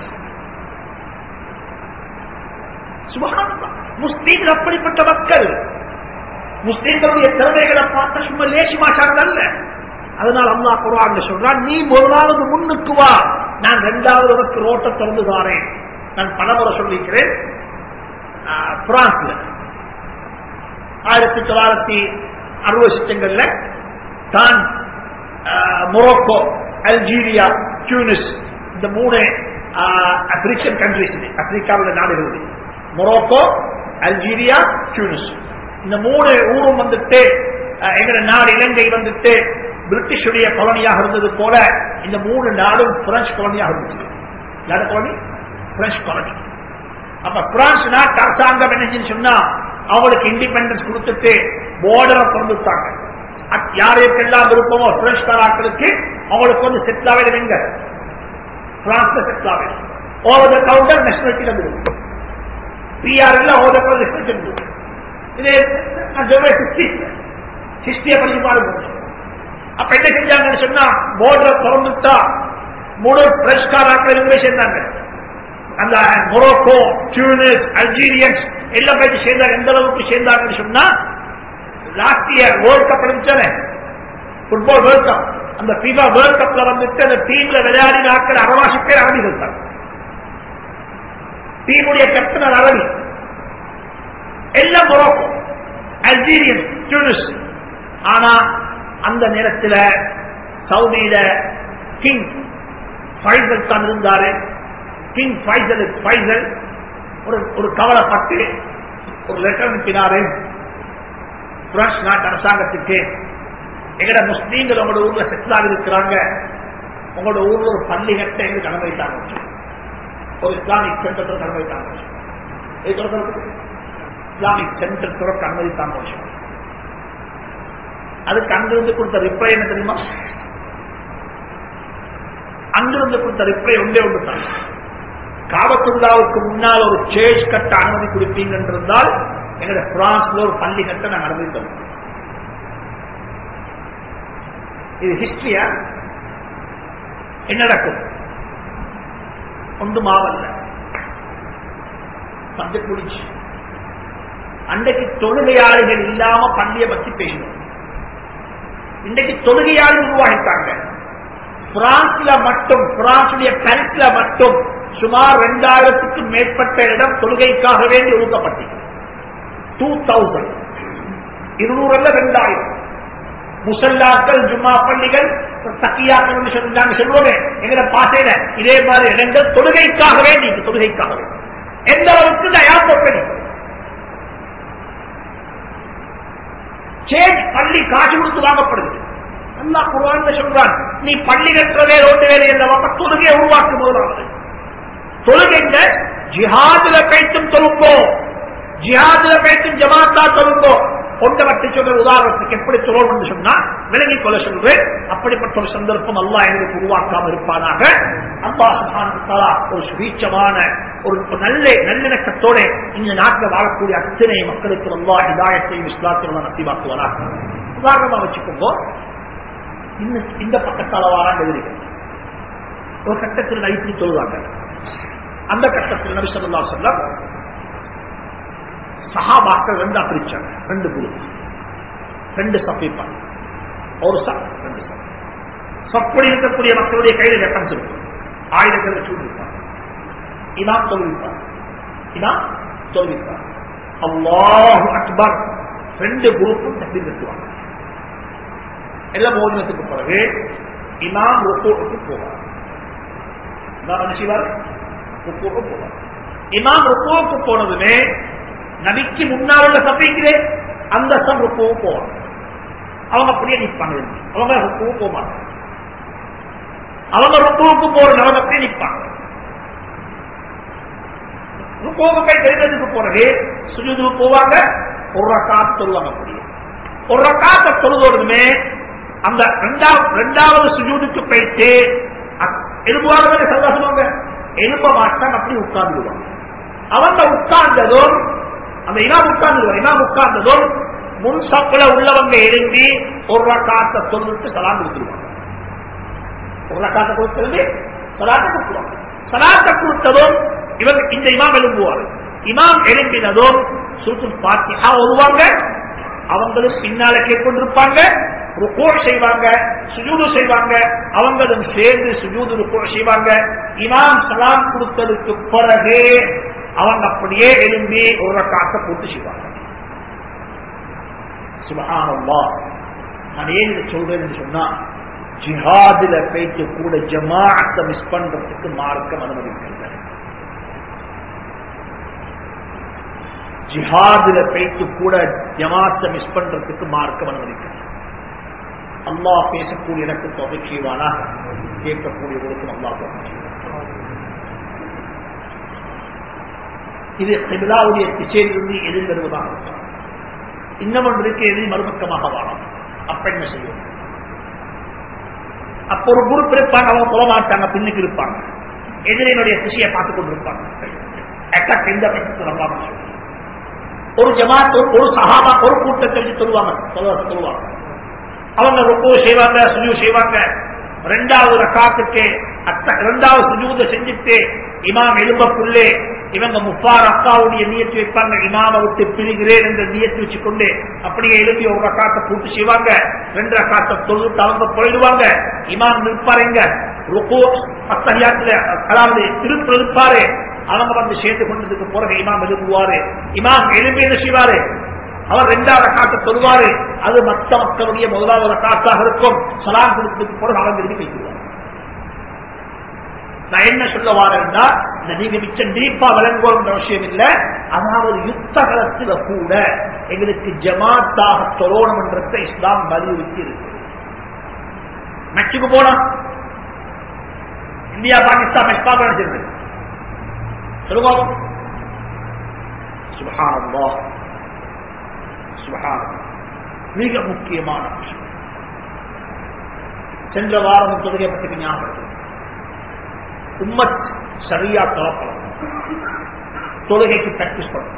சுபகானந்தம் முஸ்லீம்கள் அப்படிப்பட்ட மக்கள் முஸ்லீம்களுடைய திறமைகளை பார்த்த சும்மா லேசி மாட்டார்கள் அல்ல அதனால் அல்லாஹ் குரான் சொல்றான் நீ முதலாவது முன்னுக்கு வா நான் இரண்டாவது உனக்கு ரோட்டை திறந்து தாரேன் நான் பலமுறை சொல்லிக்கிறேன் பிரான்ஸ்ல ஆயிரத்தி தொள்ளாயிரத்தி அறுபது சித்தங்கள்ல தான் மொரோக்கோ அல்ஜீரியா டியூனிஸ் இந்த மூணு ஆப்பிரிக்கன் கண்ட்ரிஸ் ஆப்பிரிக்காவில் நாடுகள் மொரோக்கோ அல்ஜீரியா டியூனிஸ் இந்த மூணு ஊரும் வந்துட்டு எங்க நாடு இலங்கை வந்துட்டு பிரிட்டிஷுடைய காலனியாக இருந்தது போல இந்த மூணு நாடும் பிரெஞ்சு காலனியாக இருந்துச்சு யாரு காலனி பிரெஞ்சு காலனி அப்ப பிரான்ஸ் நாட்டு அரசாங்கம் என்ன சொன்னா அவங்களுக்கு இண்டிபெண்டன்ஸ் கொடுத்துட்டு போர்டரை திறந்துட்டாங்க யாருக்கெல்லாம் விருப்பமோ பிரெஞ்சு காராக்களுக்கு அவங்களுக்கு வந்து செட்டில் ஆகிடும் எங்க பிரான்ஸ்ல செட்டில் ஆகிடும் ஓவர் த கவுண்டர் நேஷனாலிட்டியில விடும் பிஆர் இல்ல ஓவர் த கவுண்டர் நேஷனாலிட்டி இது நான் சொல்றேன் சிஸ்டி சிஸ்டியை பண்ணி பாருங்க அப்ப என்ன செஞ்சாங்கன்னு சொன்னா போர்டரை திறந்துட்டா மூணு பிரெஞ்சு காராக்கள் இவங்க சேர்ந்தாங்க அந்த மொரோக்கோ டியூனிஸ் அல்ஜீரியன்ஸ் எல்லாம் போயிட்டு சேர்ந்தாங்க எந்த அளவுக்கு சேர்ந்தாங்கன்னு சொன்னா லாஸ்ட் இயர் வேர்ல்ட் கப் இருந்துச்சானே ஃபுட்பால் வேர்ல்ட் கப் அந்த பிபா வேர்ல்ட் கப்ல வந்துட்டு அந்த டீம்ல விளையாடின ஆட்கள் அரவாசி பேர் அரபிகள் தான் டீமுடைய கேப்டன் அரபி எல்லாம் மொரோக்கோ அல்ஜீரியன் டியூனிஸ் ஆனா அந்த நேரத்தில் சவுதியில கிங் ஃபைசல் தான் இருந்தாரு கிங் ஃபைசல் ஃபைசல் ஒரு ஒரு கவலைப்பட்டு ஒரு லெட்டர் அனுப்பினாரு பிரான்ஸ் நாட்டு அரசாங்கத்துக்கு எங்கட முஸ்லீம்கள் உங்களோட ஊர்ல செட்டில் ஆகி இருக்கிறாங்க உங்களோட ஊர்ல ஒரு பள்ளி கட்ட எங்களுக்கு அனுமதித்தாங்க ஒரு இஸ்லாமிக் சென்டர் திறக்க அனுமதித்தாங்க இது திறக்கிறது இஸ்லாமிக் சென்டர் திறக்க அனுமதித்தாங்க விஷயம் அதுக்கு அங்கிருந்து கொடுத்த ரிப்ளை என்ன தெரியுமா அங்கிருந்து கொடுத்த ரிப்ளை ஒன்றே ஒன்று தான் காபத்துல்லாவுக்கு முன்னால் ஒரு சேர்ச் கட்ட அனுமதி கொடுப்பீங்க என்றிருந்தால் எங்களோட பிரான்ஸ்ல ஒரு பள்ளி கட்ட நாங்கள் அனுமதித்தோம் இது ஹிஸ்டரியா என்ன நடக்கும் ஒன்று மாவல்ல சப்ஜெக்ட் முடிச்சு அன்றைக்கு தொழுகையாளிகள் இல்லாம பள்ளியை பத்தி பேசணும் இன்றைக்கு தொழுகையாளி உருவாகிட்டாங்க பிரான்ஸ்ல மட்டும் பிரான்சுடைய கருத்துல மட்டும் சுமார் இரண்டாயிரத்துக்கும் மேற்பட்ட இடம் தொழுகைக்காக வேண்டி ஒதுக்கப்பட்டது டூ தௌசண்ட் இருநூறு அல்ல ரெண்டாயிரம் முசல்லாக்கள் ஜும்மா பள்ளிகள் தக்கியாக்கள் சொன்னாங்க சொல்லுவோமே எங்கட பாசையில இதே மாதிரி இடங்கள் தொழுகைக்காக வேண்டி தொழுகைக்காக வேண்டி எந்த அளவுக்கு தயார் பண்ணி சேஞ்ச் பள்ளி காசு கொடுத்து வாங்கப்படுது அல்லா குர்ஆன்ல சொல்றான் நீ பள்ளி கட்டுறதே ரோட்டு வேலை என்ற தொழுகையை உருவாக்கும் முதலாவது தொழுகைங்க ஜிஹாதுல கைத்தும் தொழுங்கோ ஜிஹாதுல கைத்தும் ஜமாத்தா தொழுங்கோ கொண்ட வட்டி சொல்ற உதாரணத்துக்கு எப்படி சொல்லணும்னு சொன்னா விலகிக் கொள்ள சொல்றேன் அப்படிப்பட்ட ஒரு சந்தர்ப்பம் அல்லா எங்களுக்கு உருவாக்காம இருப்பானாக அல்லா சுபான ஒரு சுபீட்சமான ஒரு நல்ல நல்லிணக்கத்தோட இந்த நாட்டில் வாழக்கூடிய அத்தனை மக்களுக்கு அல்லா இதாயத்தையும் இஸ்லாத்தையும் நத்திவாக்குவதாக உதாரணமா வச்சுக்கோங்க இந்த பக்கத்தால வாராங்க எதிரிகள் ஒரு கட்டத்தில் நைட்டு சொல்லுவாங்க அந்த கட்டத்தில் நபி சொல்லா சொல்ல சஹாபாக்கள் ரெண்டா பிரிச்சாங்க ரெண்டு குழு ரெண்டு சப்பிப்பாங்க ஒரு சப் ரெண்டு சப் சப்படி இருக்கக்கூடிய மக்களுடைய கையில் வெப்பன்ஸ் இருக்கும் ஆயுதங்களை சூழ்நிப்பாங்க இதான் தொழில்பார் இதான் தொழில்பார் அல்லாஹு அக்பர் ரெண்டு குரூப்பும் தப்பி நிறுத்துவாங்க எல்லாம் மோதினத்துக்கு பிறகு இமாம் ருக்கோட்டுக்கு போவார் என்ன செய்வார் ருக்கோக்கு போவார் இமாம் ருக்கோக்கு போனதுமே நபிக்கு முன்னால் உள்ள சபைக்கிறே அந்த சம் ருக்கோவும் போவாங்க அவங்க அப்படியே நிற்பாங்க அவங்க ருக்கோவும் போக மாட்டாங்க அவங்க ருக்கோவுக்கு போற அவங்க அப்படியே நிற்பாங்க ருக்கோவுக்கு போய் தெரிந்ததுக்கு பிறகு சுஜூதுக்கு போவாங்க ஒரு ரக்காத்து சொல்லுவாங்க அப்படியே ஒரு ரக்காத்த தொழுதோடுமே அந்த ரெண்டாவது ரெண்டாவது சுஜூதுக்கு போயிட்டு எழுப்புவாங்க சொல்லுவாங்க எழுப்ப மாட்டாங்க அப்படி உட்கார்ந்துடுவாங்க அவங்க உட்கார்ந்ததும் அந்த இனாம் உட்கார்ந்து இனாம் உட்கார்ந்ததும் முன் சப்பில உள்ளவங்க எழும்பி ஒரு ரக்காத்த தொழுதுட்டு சலாம் கொடுத்துருவாங்க ஒரு ரக்காத்த கொடுத்துருந்து சலாத்தை கொடுத்துருவாங்க சலாத்தை கொடுத்ததும் இவங்க இந்த இமாம் எழும்புவார் இமாம் எழும்பினதும் சுருத்து பாத்தியா வருவாங்க அவங்களும் பின்னால கேட்கொண்டிருப்பாங்க ருக்கோர் செய்வாங்க சுஜூது செய்வாங்க அவங்களும் சேர்ந்து சுஜூது ருக்கோர் செய்வாங்க இமாம் சலாம் கொடுத்ததுக்கு பிறகு அவங்க அப்படியே எழும்பி ஒரு ரக்காத்த போட்டு செய்வாங்க சுபஹானல்லா நான் ஏன் இதை சொல்றேன்னு சொன்னா ஜிஹாதுல போயிட்டு கூட ஜமாஅத்தை மிஸ் பண்றதுக்கு மார்க்கம் அனுமதிக்கிறது ஜிஹாதுல போயிட்டு கூட ஜமாத்தை மிஸ் பண்றதுக்கு மார்க்கம் அனுமதிக்கிறது அல்லா பேசக்கூடிய எனக்கு தொகை செய்வானா கேட்கக்கூடியவர்களுக்கும் அல்லா தொகை இது கிபிலாவுடைய திசையிலிருந்து எதிர் வருவதாக இருக்கும் இன்னும் ஒன்றுக்கு எதிர் மறுபக்கமாக வாழும் அப்ப என்ன செய்யும் அப்ப ஒரு குரூப் இருப்பாங்க அவங்க சொல்ல மாட்டாங்க பின்னுக்கு இருப்பாங்க எதிரினுடைய திசையை பார்த்துக் கொண்டிருப்பாங்க அட்டாக் எந்த பட்சத்தில் ஒரு ஜமாத் ஒரு சகாபா ஒரு கூட்டத்தை வச்சு சொல்லுவாங்க சொல்லுவாங்க அவங்க ரொம்ப செய்வாங்க சுஜூ செய்வாங்க ரெண்டாவது ரக்காத்துக்கு ரெண்டாவது சுஜூத செஞ்சுட்டு இமாம் எலும்பக்குள்ளே இவங்க முப்பார் அக்காவுடைய நியத்து வைப்பாங்க இமாம விட்டு பிரிகிறேன் என்ற நியத்து வச்சுக்கொண்டு அப்படியே எழுப்பி ஒரு ரக்காத்தை பூட்டு செய்வாங்க ரெண்டு ரக்காத்தை தொழுட்டு அவங்க போயிடுவாங்க இமாம் நிற்பாருங்க அத்தகையாத்துல அதாவது திருப்பி இருப்பாரு அவங்க வந்து சேர்ந்து கொண்டதுக்கு பிறகு இமாம் எழுப்புவாரு இமாம் எழுப்பி என்ன செய்வாரு அவர் ரெண்டாவது காட்ட சொல்வாரு அது மற்ற மக்களுடைய முதலாவது காட்டாக இருக்கும் சலாம் கொடுத்ததுக்கு பிறகு அவங்க எழுதி வைக்கிறார் நான் என்ன சொல்ல வாரேன்னா இந்த நீங்க மிச்சம் டீப்பா விளங்குவோம் அவசியம் இல்ல அதாவது யுத்த காலத்துல கூட எங்களுக்கு ஜமாத்தாக தொழணும் என்றதை இஸ்லாம் வலியுறுத்தி இருக்கு மெக்சிகோ போனா இந்தியா பாகிஸ்தான் மெக்பா நினைச்சிருக்கு சொல்லுவோம் சுபஹானல்லா சுபஹானல்லா மிக முக்கியமான விஷயம் சென்ற வாரம் தொழுகை பற்றி ஞாபகம் உம்மத் சரியா தொழப்படும் தொழுகைக்கு பிராக்டிஸ் பண்ணணும்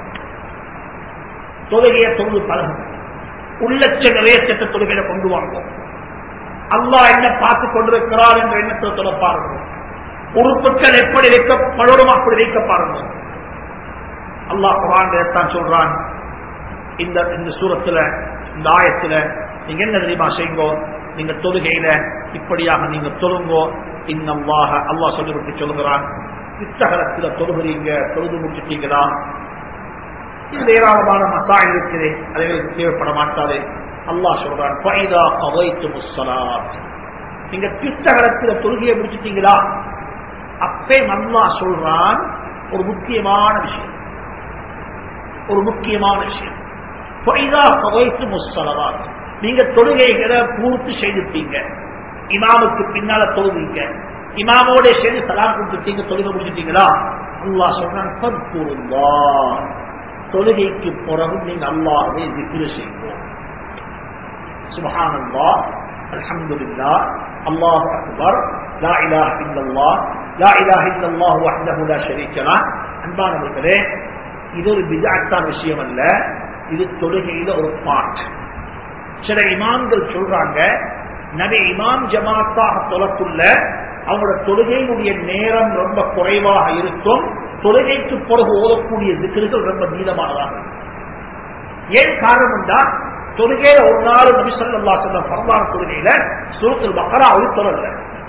தொழுகையை தொழுது பழகும் உள்ளச்ச நிறையச்சத்தை தொழுகையில கொண்டு வாங்குவோம் அல்லாஹ் என்ன பார்த்துக் கொண்டிருக்கிறார் என்ற எண்ணத்தை தொலை பாருங்கள் உறுப்புகள் எப்படி வைக்கப்படணும் அப்படி வைக்க பாருங்கள் அல்லாஹ் குரான் தான் சொல்றான் இந்த இந்த சூரத்துல இந்த ஆயத்துல நீங்க என்ன தெரியுமா செய்யுங்கோ நீங்க தொழுகையில இப்படியாக நீங்க தொழுங்கோ இன்னல்லாக அல்லாஹ் சொல்லிவிட்டு சொல்லுகிறான் யுத்தகலத்துல தொழுகிறீங்க தொழுது முடிச்சுட்டீங்களா இது ஏராளமான மசா இருக்குது அதுகளுக்கு தேவைப்பட மாட்டாது அல்லாஹ் சொல்றான் பைதா அவைத்து முஸ்ஸலாத் நீங்க யுத்தகலத்துல தொழுகையை முடிச்சுட்டீங்களா அப்பே அல்லாஹ் சொல்றான் ஒரு முக்கியமான விஷயம் ஒரு முக்கியமான விஷயம் பைதா அவைத்து முஸ்ஸலாத் நீங்க தொழுகைகளை பூர்த்தி செய்துட்டீங்க இமாமுக்கு பின்னால தொழுவீங்க இமாமோட சேர்ந்து சலாம் கொடுத்துட்டீங்க தொழுகை முடிச்சிட்டீங்களா அல்லா சொல்றான் தொழுகைக்கு பிறகு நீங்க அல்லாவே விக்கிர செய்வோம் சுபஹானல்லா அல்ஹம்துலில்லா அல்லாஹு அக்பர் லா இலாஹ இல்லல்லாஹ் லா இலாஹ இல்லல்லாஹு வஹ்தஹு லா ஷரீக லஹ் அன்பானவர்களே இது ஒரு பிஜாத்தான விஷயம் அல்ல இது தொழுகையில ஒரு பாட் சில இமாம்கள் சொல்றாங்க நபி இமாம் ஜமாத்தாக தொழக்குள்ள அவங்களோட தொழுகையினுடைய நேரம் ரொம்ப குறைவாக இருக்கும் தொழுகைக்கு பிறகு ஓதக்கூடிய திக்கர்கள் ரொம்ப நீளமானதாக ஏன் காரணம் தான் தொழுகையில ஒரு நாள் நபி சொல்லா சொல்ல பரவான தொழுகையில சுருத்தில் மக்கரா ஒரு தொழல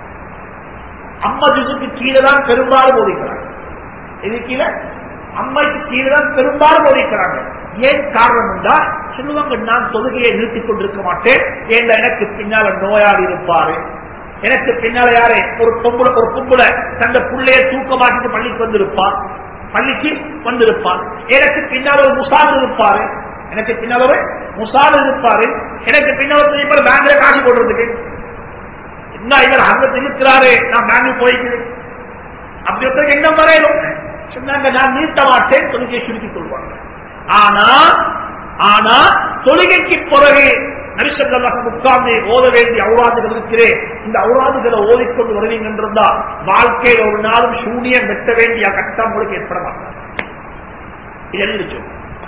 அம்மதுக்கு கீழே தான் பெரும்பாலும் ஓதிக்கிறாங்க இது கீழே அம்மைக்கு கீழே தான் பெரும்பாலும் ஓதிக்கிறாங்க ஏன் காரணம் தான் சொல்லுவாங்க நான் தொழுகையை நிறுத்திக் கொண்டிருக்க மாட்டேன் ஏன் எனக்கு பின்னால நோயாளி இருப்பாரு எனக்கு பின்னால யாரு ஒரு பொம்புல ஒரு பொம்புல தந்த புள்ளைய தூக்கமாக்கிட்டு பள்ளிக்கு வந்திருப்பார் பள்ளிக்கு வந்திருப்பார் எனக்கு பின்னால் ஒரு முசால் இருப்பாரு எனக்கு பின்னால் ஒரு முசால் இருப்பாரு எனக்கு பின்னால் ஒரு பேங்க்ல காசு போடுறதுக்கு என்ன இவர் அங்க இருக்கிறாரு நான் பேங்க் போய்க்கிறேன் அப்படி ஒருத்தருக்கு என்ன வரையிலும் சொன்னாங்க நான் நீட்ட மாட்டேன் தொழுகையை சுருக்கிக் கொள்வாங்க ஆனா ஆனா தொழுகைக்கு பிறகு நரிசங்கமாக உட்கார்ந்து ஓத வேண்டிய அவுராதுகள் இருக்கிறேன் இந்த அவுராதுகளை ஓதிக்கொண்டு வருவீங்க என்றிருந்தா வாழ்க்கையில் ஒரு நாளும் சூனியம் வெட்ட வேண்டிய கட்டம் உங்களுக்கு ஏற்பட மாட்டார் இது எழுதிச்சு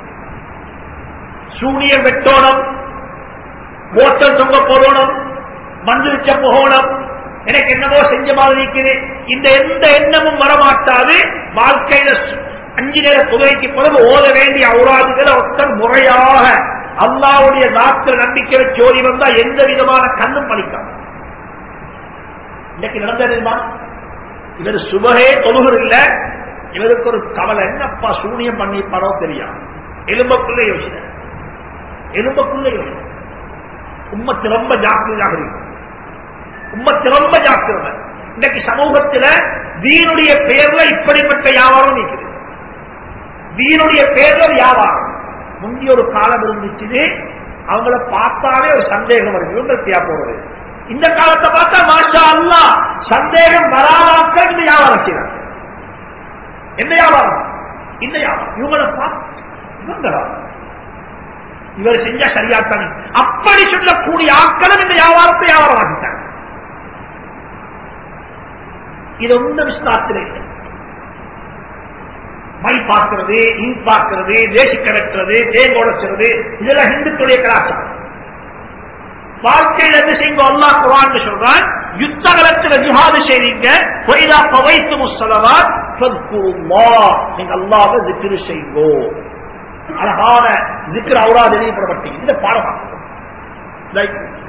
சூனியம் வெட்டோணும் ஓட்டம் தொங்க போடணும் மந்திரிச்ச போகணும் எனக்கு என்னவோ செஞ்ச மாதிரி இருக்கிறேன் இந்த எந்த எண்ணமும் வரமாட்டாது வாழ்க்கையில அஞ்சு நேர தொகைக்கு பிறகு ஓத வேண்டிய அவுராதுகளை ஒருத்தர் முறையாக அல்லாவுடைய நாட்கள் நம்பிக்கை வச்சு ஓடி வந்தா எந்த விதமான கண்ணும் பலிக்காது இன்னைக்கு நடந்ததுமா இவர் சுபகே தொழுகர் இல்ல இவருக்கு ஒரு கவலை என்னப்பா சூனியம் பண்ணி படம் தெரியாது எலும்பக்குள்ள யோசனை எலும்பக்குள்ள யோசனை உம்மத்து ரொம்ப ஜாக்கிரதாக இருக்கு உம்மத்து ரொம்ப ஜாக்கிரதை இன்னைக்கு சமூகத்துல வீணுடைய பெயர்ல இப்படிப்பட்ட வியாபாரம் இருக்குது வீணுடைய பேர்ல வியாபாரம் முந்தி ஒரு காலம் இருந்துச்சு அவங்கள பார்த்தாலே ஒரு சந்தேகம் வருது இவங்க போறது இந்த காலத்தை பார்த்தா மாஷா அல்லா சந்தேகம் வராதாக்க இந்த வியாபாரம் செய்யறாங்க எந்த வியாபாரம் இந்த வியாபாரம் இவங்களை பார்த்து இவங்களா இவர் செஞ்சா சரியாத்தானே அப்படி சொல்லக்கூடிய ஆட்களும் இந்த வியாபாரத்தை வியாபாரம் ஆகிட்டாங்க இது ஒன்றும் விஸ்தாரத்தில் இல்லை மை பார்க்கிறது ஈ பார்க்கிறது தேசி கடக்கிறது தேங்க உடைக்கிறது இதெல்லாம் இந்துக்களுடைய கலாச்சாரம் வாழ்க்கையில் என்ன செய்யுங்க அல்லா குரான் சொல்றான் யுத்த காலத்தில் ஜிஹாது செய்வீங்க பொய்தா பவைத்து முசலவா நீங்க அல்லாத திக்ரு செய்வோ அழகான திக்ரு அவரா தெரியப்படப்பட்டீங்க இந்த பாடமாக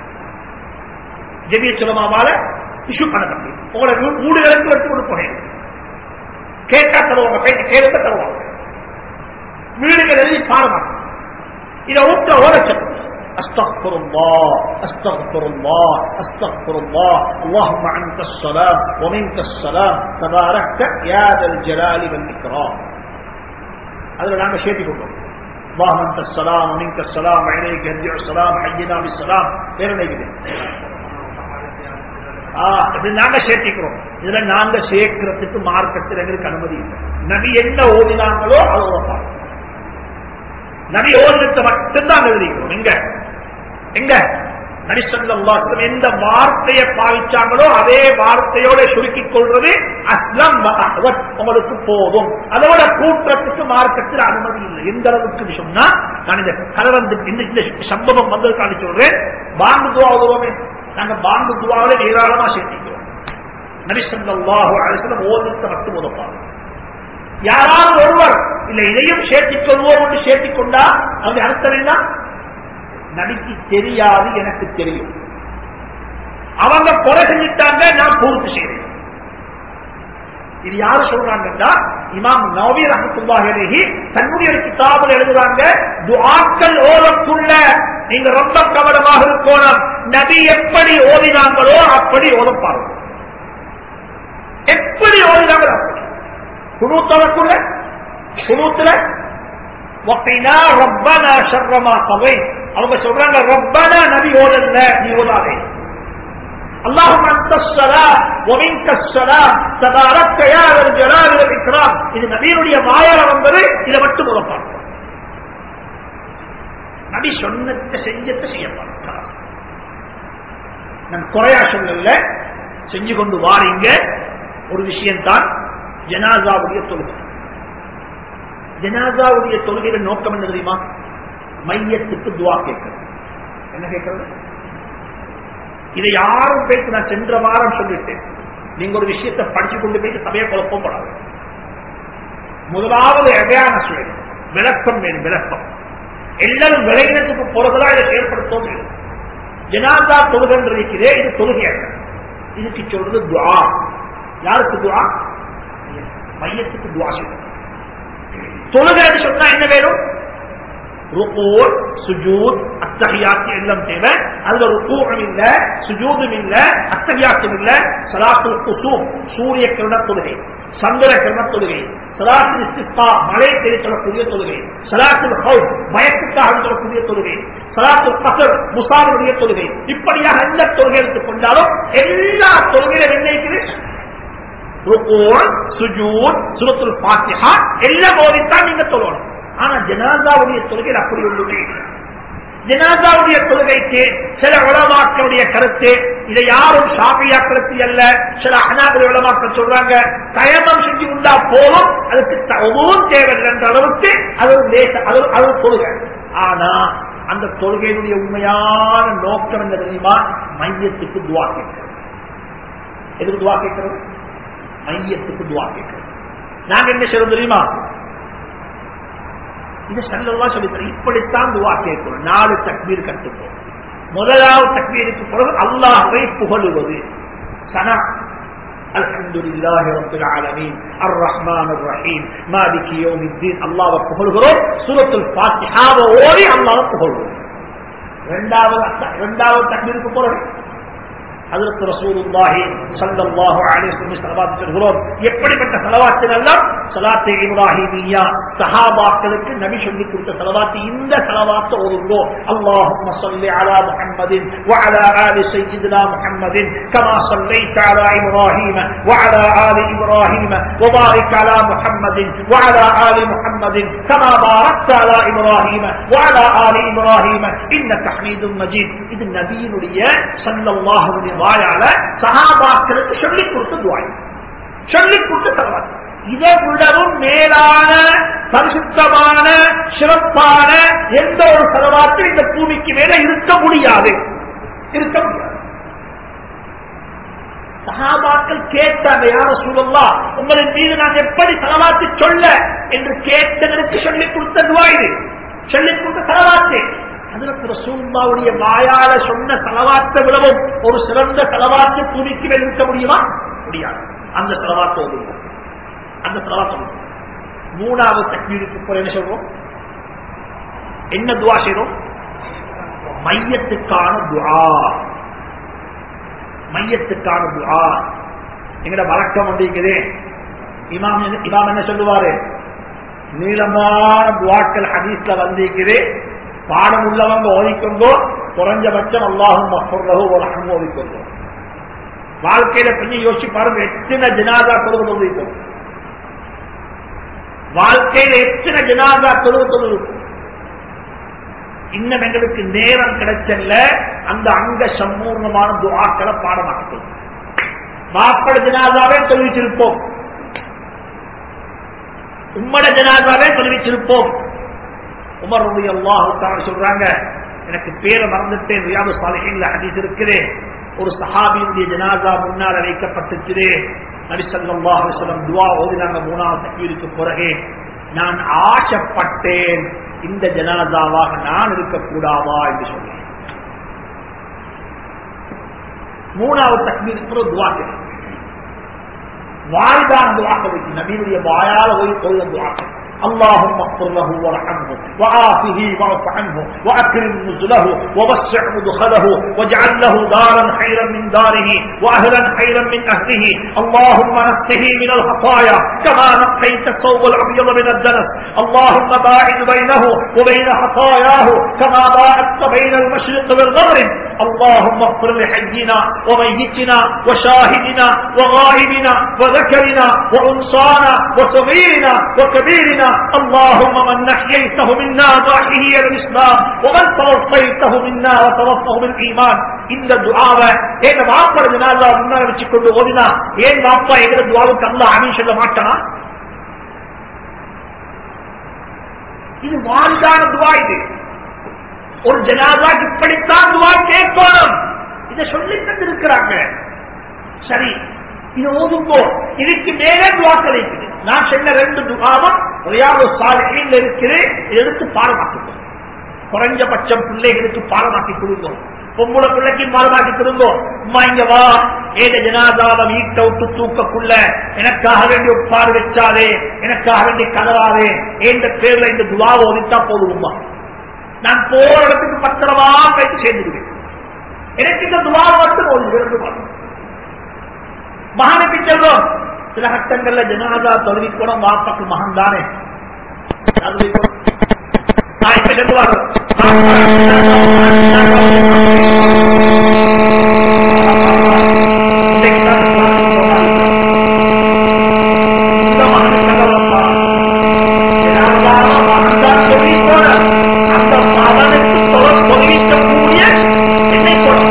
ஜெமிய சுலமாவால இஷ்யூ பண்ணப்பட்டீங்க உங்களை வீடுகளுக்கு எடுத்து கொண்டு போனேன் கேட்டா தருவாங்க பேச்சு கேட்க தருவாங்க வீடுகள் எழுதி பாருங்க இதை ஊட்ட ஓரச்சல் استغفر الله استغفر الله استغفر الله اللهم عنك السلام ومنك السلام تباركت يا ذا الجلال والاكرام அதுல நாங்க சேர்த்து கொண்டோம் اللهم انت السلام ومنك السلام وعليك يرجع السلام حينا بالسلام வேற நினைக்குது இது நாங்க சேர்த்திக்கிறோம் இதுல நாங்க சேர்க்கிறதுக்கு மார்க்கத்தில் எங்களுக்கு அனுமதி இல்லை நபி என்ன ஓதினாங்களோ அதை உழைப்பாங்க நபி ஓதினத்தை மட்டும்தான் எழுதிக்கிறோம் எங்க எங்க நரிசல்லம் எந்த வார்த்தையை பாவிச்சாங்களோ அதே வார்த்தையோட சுருக்கிக் கொள்வது அஸ்லம் உங்களுக்கு போதும் அதோட கூட்டத்துக்கு மார்க்கத்தில் அனுமதி இல்லை எந்த அளவுக்கு சொன்னா நான் இந்த கலவந்து இந்த சம்பவம் வந்ததுக்கான சொல்றேன் பாங்கு துவாவுமே நாங்க பாங்கு துவாவில ஏராளமா சேர்த்திக்கிறோம் நரிசல்லாஹு அலிசலம் ஓதினத்தை மட்டும் உதப்பாங்க யாராவது ஒருவர் இல்ல இதையும் சேர்த்திக் கொள்வோம் என்று சேர்த்திக் கொண்டா அது அர்த்தம் என்ன நடிக்கு தெரியாது எனக்கு தெரியும் அவங்க கொலை செஞ்சிட்டாங்க நான் பூர்த்தி செய்றேன் இது யாரு சொல்றாங்கன்னா இமாம் நவீ ரஹத்துல்லாஹி தன்னுடைய கிதாபில் எழுதுறாங்க துஆக்கள் ஓதக்குள்ள நீங்க ரொம்ப கவனமாக இருக்கணும் நபி எப்படி ஓதினாங்களோ அப்படி ஓதப்பாரு எப்படி ஓதினாங்களோ அப்படி குணூத்தவக்குள்ள குணூத்துல வக்கைனா ரப்பனா ஷர்ரமா கவை அவங்க சொல்றாங்க ரப்பனா நபி ஓதல்ல நீ ஓதாதே اللهم انت السلام ومنك السلام تبارك يا ذا الجلال والاكرام இது நபியினுடைய வாயால வந்தது இதை மட்டும் உழப்பாங்க நபி சொன்னத்தை செஞ்சத்தை செய்யப்பாங்க நான் குறையா சொல்லல செஞ்சு கொண்டு வாரீங்க ஒரு விஷயம்தான் ஜனாசாவுடைய தொழுகை ஜனாசாவுடைய தொழுகையின் நோக்கம் என்ன தெரியுமா மையத்துக்கு துவா கேட்கிறது என்ன கேட்கறது இதை யாரும் பேசி நான் சென்ற வாரம் சொல்லிட்டேன் நீங்க ஒரு விஷயத்தை படிச்சு கொண்டு போய் சபையை குழப்பம் படாது முதலாவது எவையான சூழல் விளக்கம் வேணும் விளக்கம் எல்லாரும் விளையினத்துக்கு போறதுதான் இதை ஏற்படுத்தவும் ஜனாதா தொழுகன்று இருக்கிறே இது தொழுகை அல்ல இதுக்கு சொல்றது துவா யாருக்கு துவா மையத்துக்கு துவா செய்யணும் தொழுகைன்னு சொன்னா என்ன வேணும் ருக்கூர் சுஜூத் அத்தகையாத்து எல்லாம் தேவை அதுல ருக்கூரும் இல்ல சுஜூதும் இல்ல அத்தகையாத்தும் இல்ல சலாத்துல் குசூம் சூரிய கிரண தொழுகை சந்திர கிரண தொழுகை சலாத்துல் இஸ்திஸ்கா மழை தேடி சொல்லக்கூடிய தொழுகை சலாத்துல் ஹவுஸ் பயத்துக்காக சொல்லக்கூடிய தொழுகை சலாத்துல் கசர் முசாருடைய தொழுகை இப்படியாக எந்த தொழுகை எடுத்துக் கொண்டாலும் எல்லா தொழுகையிலும் என்ன இருக்குது சுஜூத் சுரத்துல் பாத்தியா எல்லாம் போதித்தான் நீங்க சொல்லணும் ஆனா ஜனாதாவுடைய தொழுகையில் அப்படி ஒன்றுமே இல்லை ஜனாதாவுடைய தொழுகைக்கு சில உலமாக்களுடைய கருத்து இதை யாரும் ஷாபியா கருத்து அல்ல சில அனாபுடைய உலமாக்கள் சொல்றாங்க கயமம் செஞ்சு உண்டா போதும் அதுக்கு ஒவ்வொரு தேவையில்லை என்ற அளவுக்கு அது ஒரு தேச அது அது ஒரு தொழுகை ஆனா அந்த தொழுகையினுடைய உண்மையான நோக்கம் என்ன தெரியுமா மையத்துக்கு துவா கேட்கிறது எதுக்கு துவா கேட்கிறது மையத்துக்கு துவா கேட்கிறது நாங்க என்ன செய்யறோம் தெரியுமா இது சல்லவா சொல்லி இப்படித்தான் துவா கேட்கணும் நாலு தக்பீர் கட்டுப்போம் முதலாவது தக்பீருக்கு பிறகு அல்லாஹை புகழுவது சனா الحمد لله رب العالمين الرحمن الرحيم مالك يوم الدين الله புகழ்கிறோம் சூரத்துல் ஃபாத்திஹாவை ஓதி அல்லாஹ் புகழ்வோம் இரண்டாவது இரண்டாவது தக்பீருக்கு பிறகு அதற்கு ரசூலுல்லாஹி ஸல்லல்லாஹு அலைஹி வஸல்லம் ஸலவாத் சொல்கிறோம் எப்படிப்பட்ட ஸலவாத்தின் எல்லாம் ஸலாத்தே இப்ராஹிமியா சஹாபாக்களுக்கு நபி சொல்லி கொடுத்த ஸலவாத் இந்த ஸலவாத் ஓதுங்கோ அல்லாஹும்ம ஸல்லி அலா முஹம்மதின் வ அலா ஆலி சய்யிதினா முஹம்மதின் கமா ஸல்லைத அலா இப்ராஹீம வ அலா ஆலி இப்ராஹீம வ பாரிக் அலா முஹம்மதின் வ அலா ஆலி முஹம்மதின் கமா பாரக்த அலா இப்ராஹீம வ அலா ஆலி இப்ராஹீம இன்னக ஹமீதும் மஜீத் இது நபியினுடைய ஸல்லல்லாஹு அலைஹி வாயால சகாபாக்களுக்கு சொல்லிக் கொடுத்த துவாய் சொல்லிக் கொடுத்த தலவாய் இதை விடவும் மேலான பரிசுத்தமான சிறப்பான எந்த ஒரு செலவாத்தில் இந்த பூமிக்கு மேல இருக்க முடியாது இருக்க முடியாது சகாபாக்கள் கேட்டாங்க யார சூழல்லா உங்களின் மீது நான் எப்படி செலவாத்து சொல்ல என்று கேட்டதற்கு சொல்லிக் கொடுத்த துவாய் சொல்லிக் கொடுத்த செலவாத்து அதற்கு ரசூல்லாவுடைய வாயால சொன்ன செலவாத்தை விடவும் ஒரு சிறந்த செலவாத்து பூமிக்கு மேல் இருக்க முடியுமா முடியாது அந்த செலவாத்தை ஒதுங்க அந்த செலவாத்தை மூணாவது தக்வீருக்கு போல என்ன சொல்றோம் என்ன துவா செய்றோம் மையத்துக்கான துஆ மையத்துக்கான துஆ எங்கட வழக்கம் வந்திருக்குது இமாம் என்ன- இமாம் என்ன சொல்லுவாரு நீளமான துவாக்கள் ஹதீஸ்ல வந்திருக்குது பாடம் உள்ளவங்க ஓதிக்கொண்டோ குறைஞ்சபட்சம் அல்லாஹும் மஃபுர்ரஹு ஒரு அகம் ஓதிக்கொண்டோ வாழ்க்கையில கொஞ்சம் யோசிச்சு பாருங்க எத்தனை ஜனாதா தொழுவு தொழுவிக்கும் வாழ்க்கையில எத்தனை ஜனாதா தொழுவு தொழுவிக்கும் இன்னும் எங்களுக்கு நேரம் கிடைச்சல்ல அந்த அங்க சம்பூர்ணமான துவாக்களை பாடமாக்கணும் மாப்பட ஜனாதாவே தொழுவிச்சிருப்போம் உம்மட ஜனாதாவே தொழுவிச்சிருப்போம் உமர் ரபி அல்லாஹு சொல்றாங்க எனக்கு பேரை மறந்துட்டேன் ரியாது சாலிஹின்ல ஹதீஸ் இருக்கிறேன் ஒரு சஹாபியுடைய ஜனாதா முன்னால் வைக்கப்பட்டுச்சு நபி ஸல்லல்லாஹு அலைஹி வஸல்லம் துஆ ஓதினாங்க மூணாவது தக்பீருக்கு பிறகு நான் ஆசைப்பட்டேன் இந்த ஜனாதாவாக நான் இருக்கக்கூடாதா என்று சொன்னேன் மூணாவது தக்பீருக்கு பிறகு துஆ கேட்டேன் வாய்தான் துவாக்களுக்கு நபியுடைய வாயால் ஓய் ஓய்ந்த துவாக்கள் اللهم اغفر له وارحمه وعافه واعف عنه واكرم نزله ووسع مدخله واجعل له دارا خيرا من داره واهلا خيرا من اهله اللهم نقه من الخطايا كما نقيت الثوب الابيض من الدنس اللهم باعد بينه وبين خطاياه كما باعدت بين المشرق والمغرب اللهم اغفر لحينا وميتنا وشاهدنا وغائبنا وذكرنا وانصانا وصغيرنا وكبيرنا اللهم من نحييته منا ضاحيه الاسلام ومن توفيته منا وتوفه بالايمان இந்த துஆவை எங்க மாப்பட ஜனாதா முன்னால வச்சு கொண்டு ஓதினா ஏன் மாப்பா எங்க துவாவுக்கு அல்லாஹ் அமீன் சொல்ல மாட்டானா இது வாழ்தான துவா இது ஒரு ஜனாதாக்கு இப்படித்தான் துவா கேட்கணும் இதை சொல்லி தந்திருக்கிறாங்க சரி இது ஓதுங்கோ இதுக்கு மேலே துவாக்கள் இருக்குது நான் சொன்ன ரெண்டு துவாவும் ரியாது சாலையில் இருக்குது இதை எடுத்து பாடமாக்குங்க குறைஞ்சபட்சம் பிள்ளைகளுக்கு பாடமாக்கி கொடுங்க பொம்பளை பிள்ளைக்கு பாடமாக்கி கொடுங்க அம்மா இங்க வா ஏத ஜனாதாவை வீட்டை விட்டு தூக்கக்குள்ள எனக்காக வேண்டி ஒப்பாடு வச்சாதே எனக்காக வேண்டி கதவாதே என்ற பேர்ல இந்த துவாவை ஒதுத்தா போதுமா நான் போற இடத்துக்கு பத்திரமா போயிட்டு சேர்ந்துடுவேன் எனக்கு இந்த துவாவை மட்டும் ஒரு இரண்டு மாதம் மகனுக்கு செல்வோம் சில கட்டங்கள்ல ஜனாதா தொழுவி கூட வாப்பாக்கு மகன் தானே தொழுவி கூட. நான் இப்ப சொல்லுவாங்க இன்னைக்கு தான் இந்த மகனுக்கு அல்லவா ஜனாதாவை மகன் தான் தொழுவி கூட அந்த மகனுக்கு தொழ- தொழுவிக்கக்கூடிய என்னை கூட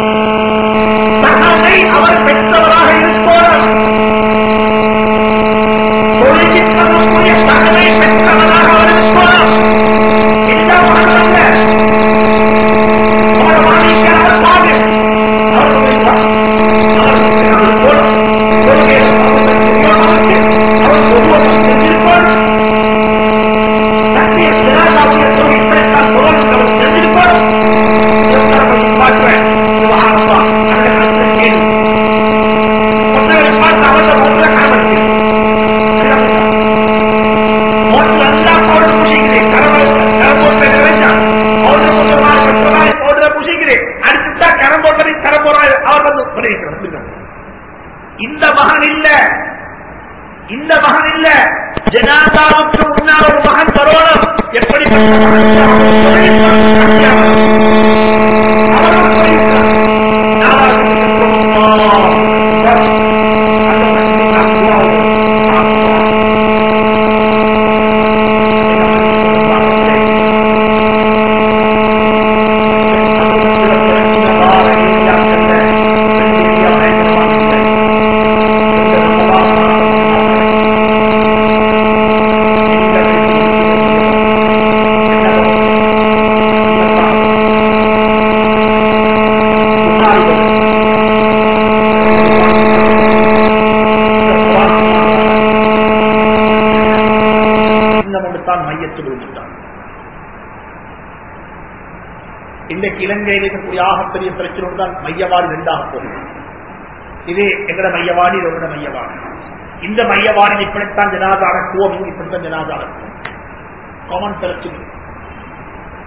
மகனை அவர் பெற்றவராக இருப்போம் தொழில்நுட்பக்கூடிய மகனை பெற்றவராக அவர் இருப்போம் இதுதான் வாழ்ந்தாங்க அவர் வாழ்க்கையாளர் பாரு அவர் சொல்லுவார். அவர் அவர் போல கொள்கையை அவருக்கு அவர் ஒவ்வொரு செஞ்சிருப்பார் சத்திய ஜனாதாவுடைய தொழில்நுட்பத்தால் தொடர்ந்து அவர் செஞ்சிருப்பார் பார்க்கிறேன் சுபஹானல்லாஹ் அந்த கேள்வி ஒருத்தரை பார்த்து அவர்கிட்ட ஒன்றை கணவருக்கு ஒன்று அல்லா போட புசிக்கிறேன் கணவர் கரம்போட்டை நிறைஞ்சான் பவுடர் கொஞ்சமாக பெற்றோராய் பவுடரை புசிக்கிறேன் அடுத்துட்டா கரம்போட்டரை கரம்போராய் அவர் வந்து பண்ணிருக்கிறார் இந்த மகன் இல்ல இந்த மகன் இல்ல ஜனாதாவுக்கு முன்னால் ஒரு மகன் வரணும் எப்படி தான் மையத்து விழுந்துட்டான் இன்றைக்கு இலங்கையில் இருக்கக்கூடிய ஆகப்பெரிய பிரச்சனை தான் மையவாடி ரெண்டாக போகுது இது எங்கட மையவாடி இது உங்களோட மையவாடி இந்த மையவாடி இப்படித்தான் ஜனாதா அடக்குவோம் இங்க இப்படித்தான் ஜனாதா அடக்குவோம் காமன் பிரச்சனை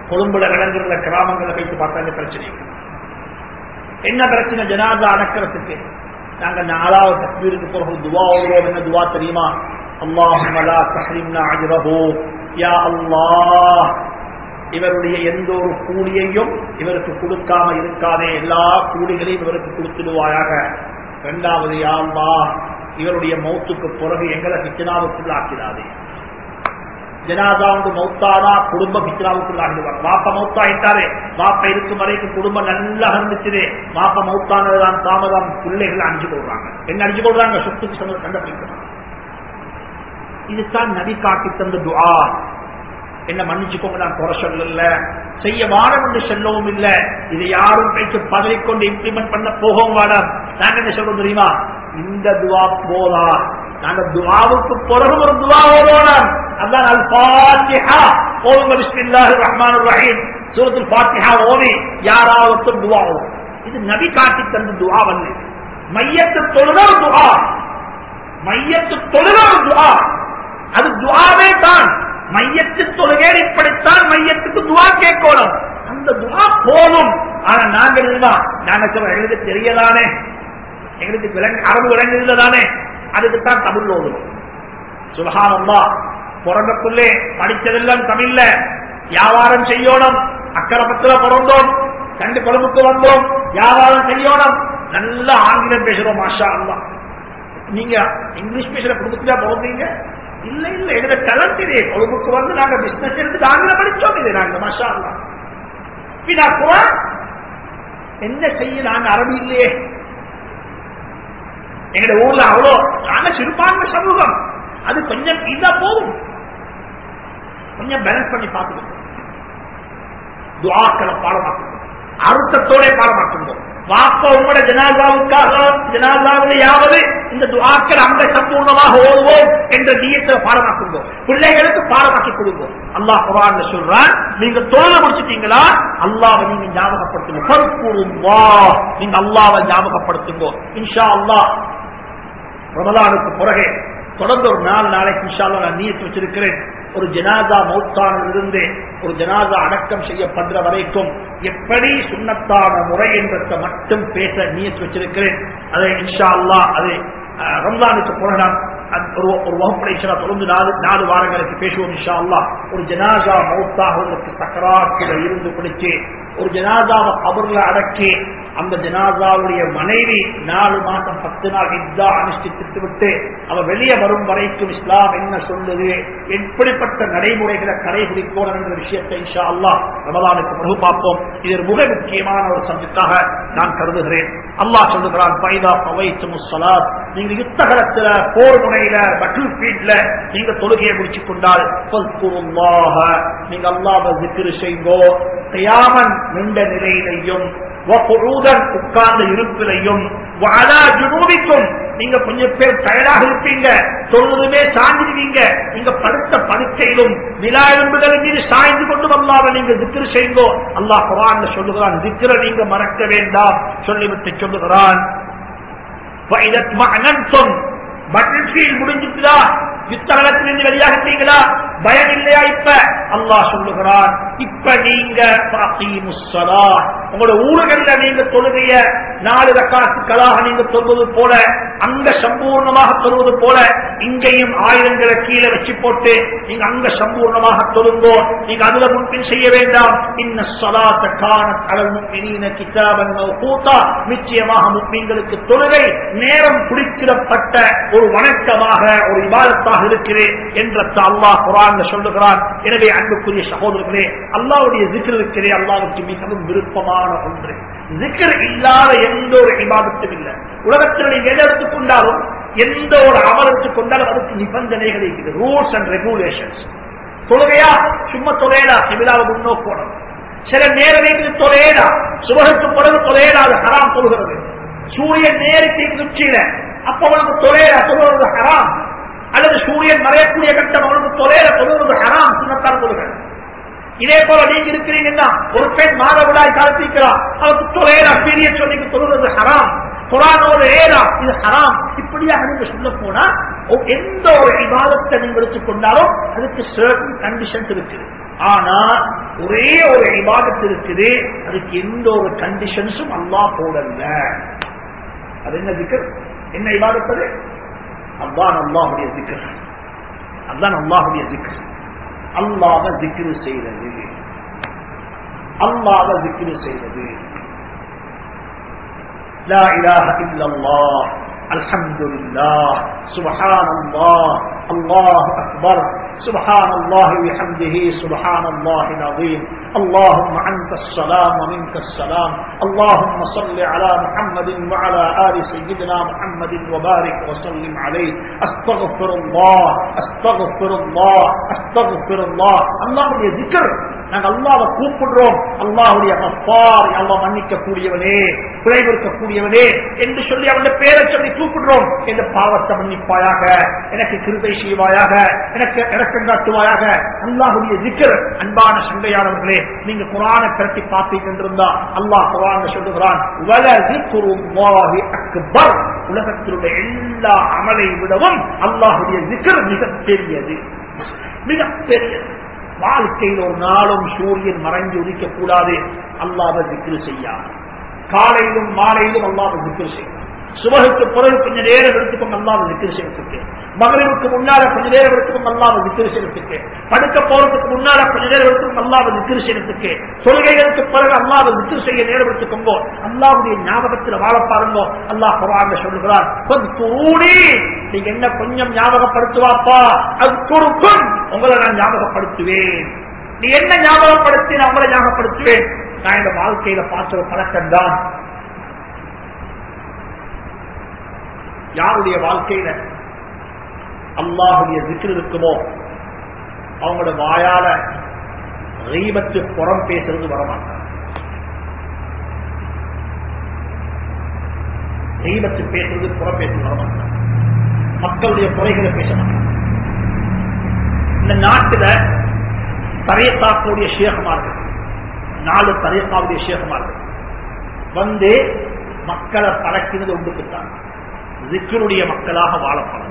கொழும்புல விளங்குற கிராமங்களை வைத்து பார்த்தா இந்த பிரச்சனை இல்லை. என்ன பிரச்சனை ஜனாதா அடக்கிறதுக்கு நாங்க நாலாவது தக்பீருக்கு பிறகு துவா ஓடுவோம் என்ன துவா தெரியுமா அல்லாஹும்ம லா தஹ்ரிம்னா அஜ்ரஹு யா அல்லாஹ் இவருடைய எந்த ஒரு கூலியையும் இவருக்கு கொடுக்காம இருக்காதே எல்லா கூலிகளையும் இவருக்கு கொடுத்துடுவாயாக இரண்டாவது யா அல்லாஹ் இவருடைய மௌத்துக்கு பிறகு எங்களை பிச்சனாவுக்குள்ள ஆக்கிறாதே ஜனாதா வந்து மௌத்தானா குடும்ப பித்ராவுக்குள்ள ஆகிடுவாங்க வாப்ப மௌத்தாயிட்டாரே வாப்ப இருக்கும் வரைக்கும் குடும்பம் நல்லா இருந்துச்சு வாப்ப மௌத்தானதுதான் தாமதம் பிள்ளைகள் அணிஞ்சு கொள்றாங்க என்ன அணிஞ்சு கொள்றாங்க சொத்துக்கு சொன்னது கண்டுபிடிக்கிறாங்க இதுதான் நபி காட்டி தந்த துஆ என்ன மன்னிச்சுக்கோங்க நான் குறை சொல்லல செய்ய வாரம் என்று சொல்லவும் இல்லை இதை யாரும் கைக்கு பதவிக்கொண்டு இம்ப்ளிமெண்ட் பண்ண போகவும் வாடம் நாங்க என்ன சொல்றோம் தெரியுமா இந்த துவா போதா நாங்க துவாவுக்கு பிறகு ஒரு துவா ஓடுவோம் அதான் அல் ஃபாத்திஹா ஓதுங்க பிஸ்மில்லாஹிர் ரஹ்மானிர் ரஹீம் சூரத்துல் ஃபாத்திஹா ஓதி யாராவது துவா ஓடும் இது நபி காட்டி தந்த துவா வந்து மையத்து தொழுத ஒரு துவா மையத்து தொழுத ஒரு துவா அது துவாவே தான் மையத்து தொழுகை இப்படித்தான் மையத்துக்கு துவா கேட்கணும் அந்த துவா போதும் ஆனா நாங்க இருந்தா நாங்க சொல்ல எங்களுக்கு தெரியதானே எங்களுக்கு விலங்கு அரபு விலங்கு தானே அதுக்கு தான் தமிழ் ஓதும் சுபகானம்மா பிறந்தக்குள்ளே படிச்சதெல்லாம் தமிழ்ல வியாபாரம் செய்யணும் அக்கரப்பத்துல பிறந்தோம் கண்டு கொழும்புக்கு வந்தோம் வியாபாரம் செய்யணும் நல்ல ஆங்கிலம் பேசுறோம் மாஷா அல்லா நீங்க இங்கிலீஷ் பேசுற குடும்பத்துல பிறந்தீங்க இல்ல இல்ல எங்க டேலண்ட் இது கொழும்புக்கு வந்து நாங்க பிசினஸ் எடுத்து ஆங்கிலம் படிச்சோம் இது நாங்க மாஷா அல்லா பின்னா குரான் என்ன செய்ய நாங்க அரபி இல்லையே எங்க ஊர்ல அவ்வளோ நாங்க சிறுபான்மை சமூகம் அது கொஞ்சம் இதா போகும் கொஞ்சம் பேலன்ஸ் பண்ணி பார்த்துக்கணும் துவாக்களை பாடமாக்கணும் அர்த்தத்தோட பாடமாக்கணும் வாப்ப உங்களோட ஜனாதாவுக்காக ஜனாதாவிலையாவது இந்த துவாக்கள் அந்த சம்பூர்ணமாக ஓடுவோம் என்ற நீயத்தில் பாடமாக்குங்க பிள்ளைகளுக்கு பாடமாக்கி கொடுங்க அல்லாஹ் குரான் சொல்றான் நீங்க தொழில முடிச்சிட்டீங்களா அல்லாவை நீங்க ஞாபகப்படுத்துங்க பருப்புறும் வா நீங்க அல்லாவை ஞாபகப்படுத்துங்க இன்ஷா அல்லாஹ் ரமலானுக்கு பிறகு தொடர்ந்து ஒரு நாலு நாளைக்கு இன்ஷால்லா நான் நீயத்து வச்சிருக்கிறேன் ஒரு ஜனாதா மௌத்தானிலிருந்து ஒரு ஜனாதா அடக்கம் செய்யப்படுற வரைக்கும் எப்படி சுண்ணத்தான முறை என்பதை மட்டும் பேச நீயத்து வச்சிருக்கிறேன் அதை இன்ஷா அல்லா அது அஹ், ரம்ஜானுக்கு பிறகு நான் அந்த ஒரு ஒரு வகுப்படை இன்ஷா அல்லாஹ் தொடர்ந்து நாலு நாலு வாரங்களுக்கு பேசுவோம் இன்ஷா அல்லா ஒரு ஜனாதா மௌத்தாகுவதற்கு சக்கராத்தில் இருந்து பிடிச்சு ஒரு ஜனாதாவை கபர்ல அடக்கி அந்த ஜனாதாவுடைய மனைவி நாலு மாசம் பத்து நாள் இத்தா அனுஷ்டித்து விட்டு அவ வெளியே வரும் வரைக்கும் இஸ்லாம் என்ன சொல்லுது எப்படிப்பட்ட நடைமுறைகளை கடைபிடிக்கணும் என்ற விஷயத்தை இன்ஷா அல்லாஹ் ரமலானுக்கு பிறகு பார்ப்போம் இது ஒரு மிக முக்கியமான ஒரு சப்ஜெக்டாக நான் கருதுகிறேன் அல்லாஹ் சொல்லுகிறான் பைதா பவைத்து முஸ்ஸலாத் நீங்க யுத்த களத்துல போர் முனையில பட்டில் ஃபீல்ட்ல நீங்க தொழுகையை முடிச்சுக் கொண்டால் ஃபல்குருல்லாஹ நீங்க அல்லாஹ்வை zikr செய்யுங்கோ கியாமன் நின்ற நிலையிலையும் வகுஊதன் உட்கார்ந்த இருப்பிலையும் வஅலா ஜுனூபிக்கும் நீங்க கொஞ்சம் பேர் டயர்டாக இருப்பீங்க தொழுதுமே சாஞ்சிருவீங்க நீங்க படுத்த படுக்கையிலும் நிலா எலும்புகளின் மீது சாய்ந்து கொண்டு அல்லாஹ்வை நீங்க zikr செய்யுங்கோ அல்லாஹ் குர்ஆன்ல சொல்லுகிறான் zikr நீங்க மறக்க வேண்டாம் சொல்லிவிட்டு சொல்லுகிறான் وَإِذَا اطْمَأْنَنْتُمْ பட்டில்ஃபீல்ட் முடிஞ்சிட்டுதா யுத்த களத்திலிருந்து வெளியாகிட்டீங்களா பயம் இல்லையா இப்ப அல்லாஹ் சொல்லுகிறான் இப்ப நீங்க فَأَقِيمُوا الصَّلَاةَ உங்களோட ஊர்கள்ல நீங்க தொழுகைய நாலு ரக்காத்துக்களாக நீங்க தொழுவது போல அங்க சம்பூர்ணமாக தொழுவது போல இங்கேயும் ஆயுதங்களை கீழே வச்சு போட்டு நீங்க அங்க சம்பூர்ணமாக தொழுங்கோ நீங்க அதுல முன்பின் செய்ய வேண்டாம் இன்ன சலாத்த காணத் அலல் முக்மினீன கிதாபன் மௌகூதா நிச்சயமாக முக்மீன்களுக்கு தொழுகை நேரம் குறிப்பிடப்பட்ட ஒரு வணக்கமாக ஒரு இபாதத்தாக இருக்கிறேன் என்ற அல்லாஹ் குரான் சொல்லுகிறான் எனவே அன்புக்குரிய சகோதரர்களே அல்லாவுடைய ஜிக்ர் இருக்கிறே அல்லாவுக்கு மிகவும் விருப்பமான ஒன்று ஜிக்ர் இல்லாத எந்த ஒரு இபாதத்தும் இல்லை உலகத்தில் நீங்க எதை எடுத்துக்கொண்டாலும் எந்த ஒரு அமல் எடுத்துக்கொண்டாலும் அதுக்கு நிபந்தனைகள் இருக்குது ரூல்ஸ் அண்ட் ரெகுலேஷன்ஸ் தொழுகையா சும்மா தொலையடா சிவிலாவை முன்னோக்கணும் சில நேரங்களில் தொலையடா சுபகத்துக்கு பிறகு தொலையடா அது ஹராம் தொழுகிறது சூரியன் நேருக்கு உச்சியில அப்ப அவனுக்கு தொலையடா தொழுகிறது ஹராம் அல்லது சூரியன் மறையக்கூடிய கட்டம் அவனுக்கு தொலைல தொழுவது ஹராம் சுண்ணத்தான் தொழுகள் இதே போல நீங்க இருக்கிறீங்கன்னா ஒரு பெண் மாதவிடாய் காலத்திருக்கிறார் அவருக்கு தொலைலா பெரிய சொல்லிக்கு தொழுவது ஹராம் குரானோட ஏரா இது ஹராம் இப்படியாக நீங்க சொல்ல போனா ஒ- எந்த ஒரு விவாதத்தை நீங்க எடுத்துக் கொண்டாலும் அதுக்கு சர்டன் கண்டிஷன்ஸ் இருக்குது ஆனா ஒரே ஒரு இபாதத்து இருக்குது அதுக்கு எந்த ஒரு கண்டிஷன்ஸும் அல்லாஹ் போடல அது என்ன திக்கர் என்ன இபாதத்தது அதான் அல்லாஹுடைய திக்கர் அதான் அல்லாஹுடைய திக்கர் அல்லாஹ திக்ரு செய்வது அல்லாஹ திக்ரு செய்வது لا إله إلا الله الحمد لله سبحان الله الله أكبر سبحان الله وبحمده سبحان الله العظيم اللهم أنت السلام ومنك السلام اللهم صل على محمد وعلى آل سيدنا محمد وبارك وسلم عليه أستغفر الله أستغفر الله أستغفر الله الله ذكر நாங்கள் அல்லாவை கூப்பிடுறோம் அல்லாஹுடைய கஃபார் அல்லாஹ் மன்னிக்க கூடியவனே பிழைவிருக்க கூடியவனே என்று சொல்லி அவனுடைய பேரை சொல்லி கூப்பிடுறோம் இந்த பாவத்தை மன்னிப்பாயாக எனக்கு கிருபை செய்வாயாக எனக்கு இறக்கம் காட்டுவாயாக அல்லாஹுடைய திக்கர் அன்பான சண்டையாளர்களே நீங்க குரானை பிரட்டி பார்த்தீங்க இருந்தா அல்லாஹ் குரான் சொல்லுகிறான் அக்பர் உலகத்தினுடைய எல்லா அமலை விடவும் அல்லாஹுடைய திக்கர் மிகப்பெரியது மிகப்பெரியது வாழ்க்கையில் ஒரு நாளும் சூரியன் மறைஞ்சு உதிக்க கூடாது அல்லாத திக்ரு செய்யாது காலையிலும் மாலையிலும் அல்லாத திக்ரு செய்யும் சுபகுக்கு பிறகு கொஞ்ச நேரம் எடுத்துக்கொண்டு அல்லாத திக்ரு செய்யறதுக்கு மகளிருக்கு முன்னால கொஞ்ச நேரம் எடுத்துக்கொண்டு அல்லாத திக்ரு செய்யறதுக்கு படுக்க போறதுக்கு முன்னால கொஞ்ச நேரம் எடுத்துக்கொண்டு அல்லாத திக்ரு செய்யறதுக்கு தொழுகைகளுக்கு பிறகு அல்லாத திக்ரு செய்ய நேரம் எடுத்துக்கோங்க அல்லாவுடைய ஞாபகத்தில் வாழ பாருங்க அல்லாஹ் குரான் சொல்லுகிறார் நீங்க என்ன கொஞ்சம் ஞாபகப்படுத்துவாப்பா அது கொடுக்கும் உங்களை நான் ஞாபகப்படுத்துவேன் நீ என்ன ஞாபகப்படுத்தி நான் உங்களை ஞாபகப்படுத்துவேன் நான் இந்த வாழ்க்கையில பார்த்த ஒரு பழக்கம் தான் யாருடைய வாழ்க்கையில அல்லாஹுடைய திக்கு இருக்குமோ அவங்களோட வாயால ரீபத்து புறம் பேசுறது வரமாட்டாங்க ரீபத்து பேசுறது புறம் பேசுறது வரமாட்டாங்க மக்களுடைய குறைகளை பேச மாட்டாங்க இந்த நாட்டுல தரையத்தாக்களுடைய சேகமார்கள் நாலு தரையத்தாவுடைய சேகமார்கள் வந்து மக்களை பழக்கினது உண்டுக்குத்தான் ஜிக்கருடைய மக்களாக வாழப்படும்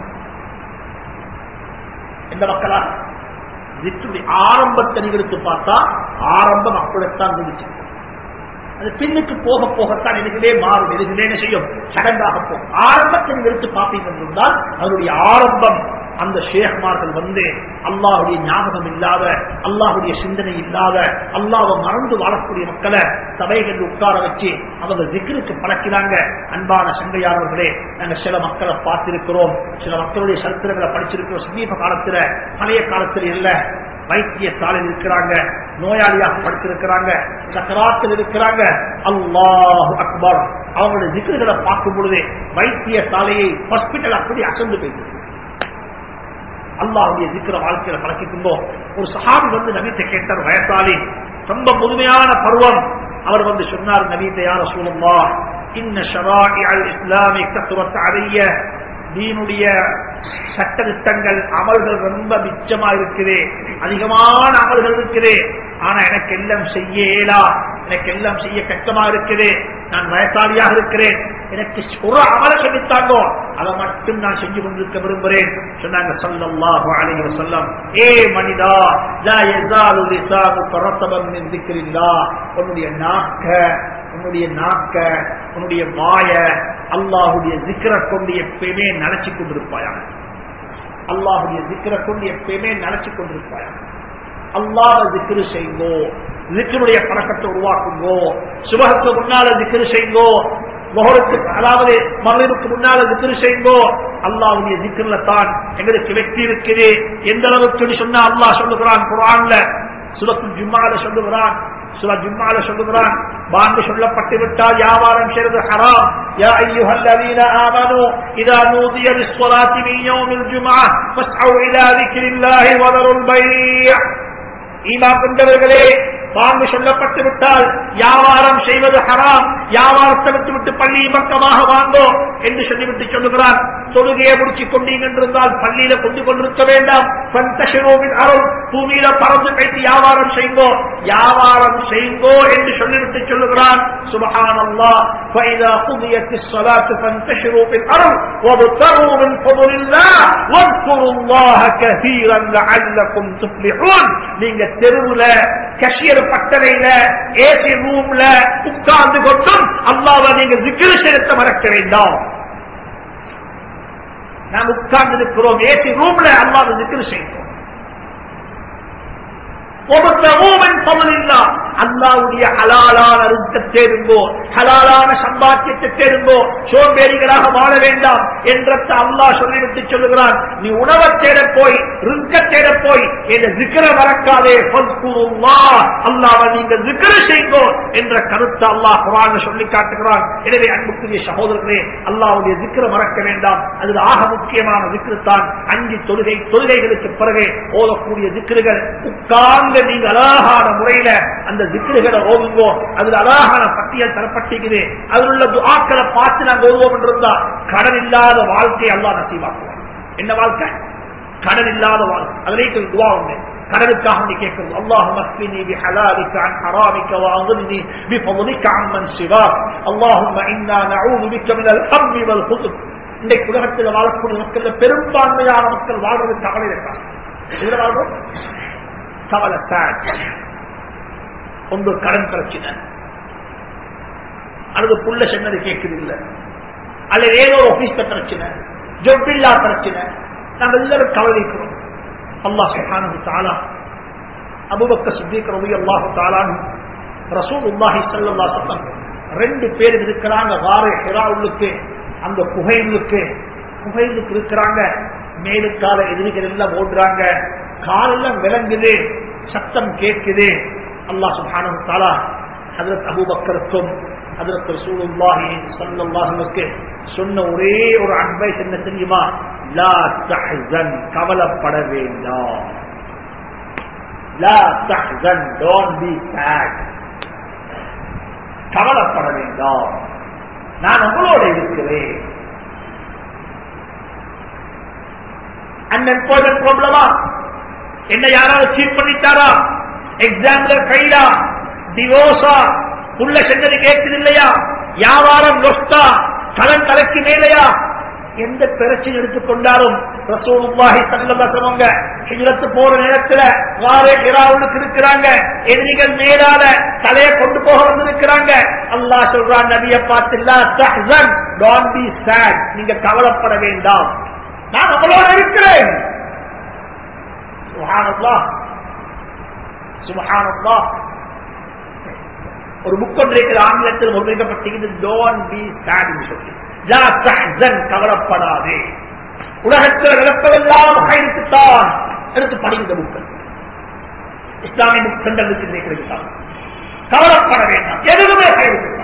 எந்த மக்களாக ஜிக்கருடைய ஆரம்பத்தை நிகழ்த்து பார்த்தா ஆரம்பம் அப்படித்தான் இருந்துச்சு அது பின்னுக்கு போக போகத்தான் எதுகளே மாறும் எதுகளே என்ன செய்யும் சடங்காக போகும் ஆரம்பத்தை நிகழ்த்து பார்த்தீங்க என்றால் அதனுடைய ஆரம்பம் அந்த ஷேக்மார்கள் வந்து அல்லாஹுடைய ஞாபகம் இல்லாத அல்லாஹுடைய சிந்தனை இல்லாத அல்லாவை மறந்து வாழக்கூடிய மக்களை சபைகள் உட்கார வச்சு அவங்க ஜிக்ருக்கு பழக்கிறாங்க அன்பான சங்கையாளர்களே நாங்க சில மக்களை பார்த்திருக்கிறோம் சில மக்களுடைய சரித்திரங்களை படிச்சிருக்கிறோம் சமீப காலத்துல பழைய காலத்துல இல்ல வைத்தியசாலையில் இருக்கிறாங்க நோயாளியாக படுத்திருக்கிறாங்க சக்கராத்தில் இருக்கிறாங்க அல்லாஹ் அக்பர் அவங்களுடைய ஜிக்ருகளை பார்க்கும் பொழுது வைத்தியசாலையை ஹாஸ்பிட்டல் அப்படி அசந்து போயிருக்கு அல்லாவுடைய சிக்கிற வாழ்க்கையில பழக்கிக்கும்போ ஒரு சஹாபி வந்து நவீத்தை கேட்டார் வயசாளி ரொம்ப முழுமையான பருவம் அவர் வந்து சொன்னார் நவீத்தை யார சூழம்பா இன்ன ஷராஇ அல் இஸ்லாமி கத்துவத்த அடைய தீனுடைய சட்டத்திட்டங்கள் அமல்கள் ரொம்ப மிச்சமா இருக்குது அதிகமான அமல்கள் இருக்குது ஆனா எனக்கு எல்லாம் செய்ய இயலா எனக்கு எல்லாம் செய்ய கஷ்டமா இருக்குது நான் வயசாளியாக இருக்கிறேன் எனக்கு ஒரு அமல சொல்லித்தாங்கோ அதை மட்டும் நான் செஞ்சு கொண்டிருக்க விரும்புகிறேன் சொன்னாங்க சொல்லல்லாஹு அலைஹி வஸல்லம் ஏ மனிதா லா யஸாலு லிசானு தரத்தபம் மின் திக்ரில்லா உன்னுடைய நாக்க உன்னுடைய நாக்க உன்னுடைய வாய அல்லாஹுடைய திக்ரை கொண்டு எப்பயுமே நினைச்சு கொண்டிருப்பாயாக அல்லாஹுடைய திக்ரை கொண்டு எப்பயுமே நினைச்சு கொண்டிருப்பாயாக அல்லாத திக்ரு செய்யுங்கோ திக்ருடைய பழக்கத்தை உருவாக்குங்கோ சுபகத்துக்கு முன்னால திக்ரு செய்யுங்கோ மொஹருக்கு அதாவது மகளிருக்கு முன்னால திக்ரு செய்யுங்கோ அல்லாவுடைய திக்ருல தான் எங்களுக்கு வெற்றி இருக்குது எந்த அளவுக்கு சொன்னா அல்லாஹ் சொல்லுகிறான் குரான்ல சுரத்து ஜும்மால சொல்லுகிறான் சுரா ஜும்மால சொல்லுகிறான் பாண்டு சொல்லப்பட்டு விட்டால் வியாபாரம் செய்வது ஹராம் يا ايها الذين امنوا اذا نودي للصلاه من يوم الجمعه فاسعوا الى ذكر الله وذروا البيع ஈமா கொண்டவர்களே பாங்கு சொல்லப்பட்டு விட்டால் வியாபாரம் செய்வது ஹராம் வியாபாரத்தை விட்டு விட்டு பள்ளி பக்கமாக வாங்கோ என்று சொல்லிவிட்டு சொல்லுகிறார் தொழுகையை முடிச்சு கொண்டீங்க என்றிருந்தால் பள்ளியில கொண்டு கொண்டிருக்க வேண்டாம் பந்தஷரோவின் அருள் பூமியில பறந்து வைத்து வியாபாரம் செய்யுங்கோ வியாபாரம் செய்யுங்கோ என்று சொல்லிவிட்டு சொல்லுகிறான் சுபஹான் அல்லா فإذا قضيت الصلاة فانتشروا في الأرض وابتغوا من فضل الله واذكروا وَاذْكُرُوا كَثِيرًا لَعَلَّكُمْ تُفْلِحُونَ நீங்க தெருவுல கஷியர் பட்டறையில ஏசி ரூம்ல உட்கார்ந்து கொண்டும் அல்லாஹ்வை நீங்க zikr செலுத்த மறக்க வேண்டாம் நாம் உட்கார்ந்து இருக்கிறோம் ஏசி ரூம்ல அல்லாஹ் zikr செய்கிறோம் அல்லாவுடைய ஹலாலான ரிஸ்க தேடுங்கோ ஹலாலான சம்பாத்தியத்தை தேடுங்கோ சோம்பேறிகளாக வாழ வேண்டாம் என்ற அல்லாஹ் சொல்லிவிட்டு சொல்லுகிறான் நீ உணவை தேட போய் ரிஸ்க தேட போய் என்ற சிக்கர மறக்காதே அல்லாவை நீங்க சிக்கர செய்ங்கோ என்ற கருத்தை அல்லாஹ் குரான் சொல்லி காட்டுகிறான் எனவே அன்புக்குரிய சகோதரர்களே அல்லாவுடைய சிக்கர மறக்க வேண்டாம் அது ஆக முக்கியமான சிக்கரு தான் அஞ்சு தொழுகை தொழுகைகளுக்கு பிறகு ஓதக்கூடிய சிக்கருகள் உட்கார்ந்து நீங்க அழகான முறையில அந்த திக்ருகளை ஓதுங்கோ அதுல அழகான பட்டியல் தரப்பட்டிருக்குது அதில் உள்ள துஆக்களை பார்த்து நாங்க ஓதுவோம் என்றிருந்தா கடன் இல்லாத வாழ்க்கை அல்லா நசீவாக்குவோம் என்ன வாழ்க்கை கடன் இல்லாத வாழ்க்கை அதிலே துவா உண்டு கடனுக்காக நீ கேட்கிறது அல்லாஹ் மஸ்பினி بحلالك عن حرامك واغنني بفضلك عمن سواك اللهم انا نعوذ بك من الهم والحزن இன்றைக்கு உலகத்தில் வாழக்கூடிய மக்கள் பெரும்பான்மையான மக்கள் வாழ்றது கவலை இருக்காங்க இதுல வாழ்றோம் கவலை சாட் ஒன்று கடன் பிரச்சனை அல்லது புள்ள சொன்னது கேட்குது இல்ல அல்லது ஏதோ ஆபீஸ்ல பிரச்சனை ஜொப் இல்லா பிரச்சனை நாங்கள் எல்லாரும் கவலைக்கிறோம் அல்லாஹ் சுஹானு தாலா அபுபக்க சித்திக் ரவி அல்லாஹு தாலான் ரசூல் உல்லாஹி சல்லா சொல்லம் ரெண்டு பேர் இருக்கிறாங்க வார ஹெராவுக்கு அந்த புகையிலுக்கு புகையிலுக்கு இருக்கிறாங்க மேலுக்கால எதிரிகள் எல்லாம் ஓடுறாங்க காலெல்லாம் விளங்குது சத்தம் கேட்குது அல்லாஹ் சுப்ஹானஹு தஆலா ஹஜரத் அபூபக்கருக்கும் ஹஜரத் ரசூலுல்லாஹி ஸல்லல்லாஹு அலைஹி சொன்ன ஒரே ஒரு அட்வைஸ் என்ன தெரியுமா லா தஹ்சன் கவலைப்பட வேண்டாம் லா தஹ்சன் டோன்ட் பி சேட் கவலைப்பட வேண்டாம் நான் உங்களோட இருக்கிறேன் அன்எம்ப்ளாய்மெண்ட் ப்ராப்ளமா என்ன யாராவது சீட் பண்ணிட்டாரா எக்ஸாம்ல ஃபெயிலா டிவோர்ஸா உள்ள செஞ்சது கேட்குது இல்லையா வியாபாரம் நொஸ்டா கடன் தலைக்கு மேலையா எந்த பிரச்சனை எடுத்துக்கொண்டாலும் ரசூலுல்லாஹி சல்லல்லாஹு ஹிஜ்ரத் போற நேரத்துல வாரே கிராவுக்கு இருக்கிறாங்க எதிரிகள் மேலால தலையை கொண்டு போக வந்திருக்கிறாங்க அல்லாஹ் சொல்றான் நபியை பார்த்து லா தஹ்சன் டோன்ட் பி சேட் நீங்க கவலைப்பட வேண்டாம் நான் அவளோட இருக்கிறேன் சுபஹானல்லாஹ் சுபஹானல்லாஹ் ஒரு புக் இருக்கிற ஆங்கிலத்தில் முன்வைக்கப்பட்டிருக்கிறது டோன் பி சேட் சொல்லி லா தஹ்சன் கவலைப்படாதே உலகத்தில் நடப்பதெல்லாம் ஹைருக்குத்தான் எடுத்து படிக்கிற புக்கள் இஸ்லாமிய புக் சென்றதுக்கு கிடைக்கிறார் கவலைப்பட வேண்டாம் எதுவுமே ஹைருக்குத்தான்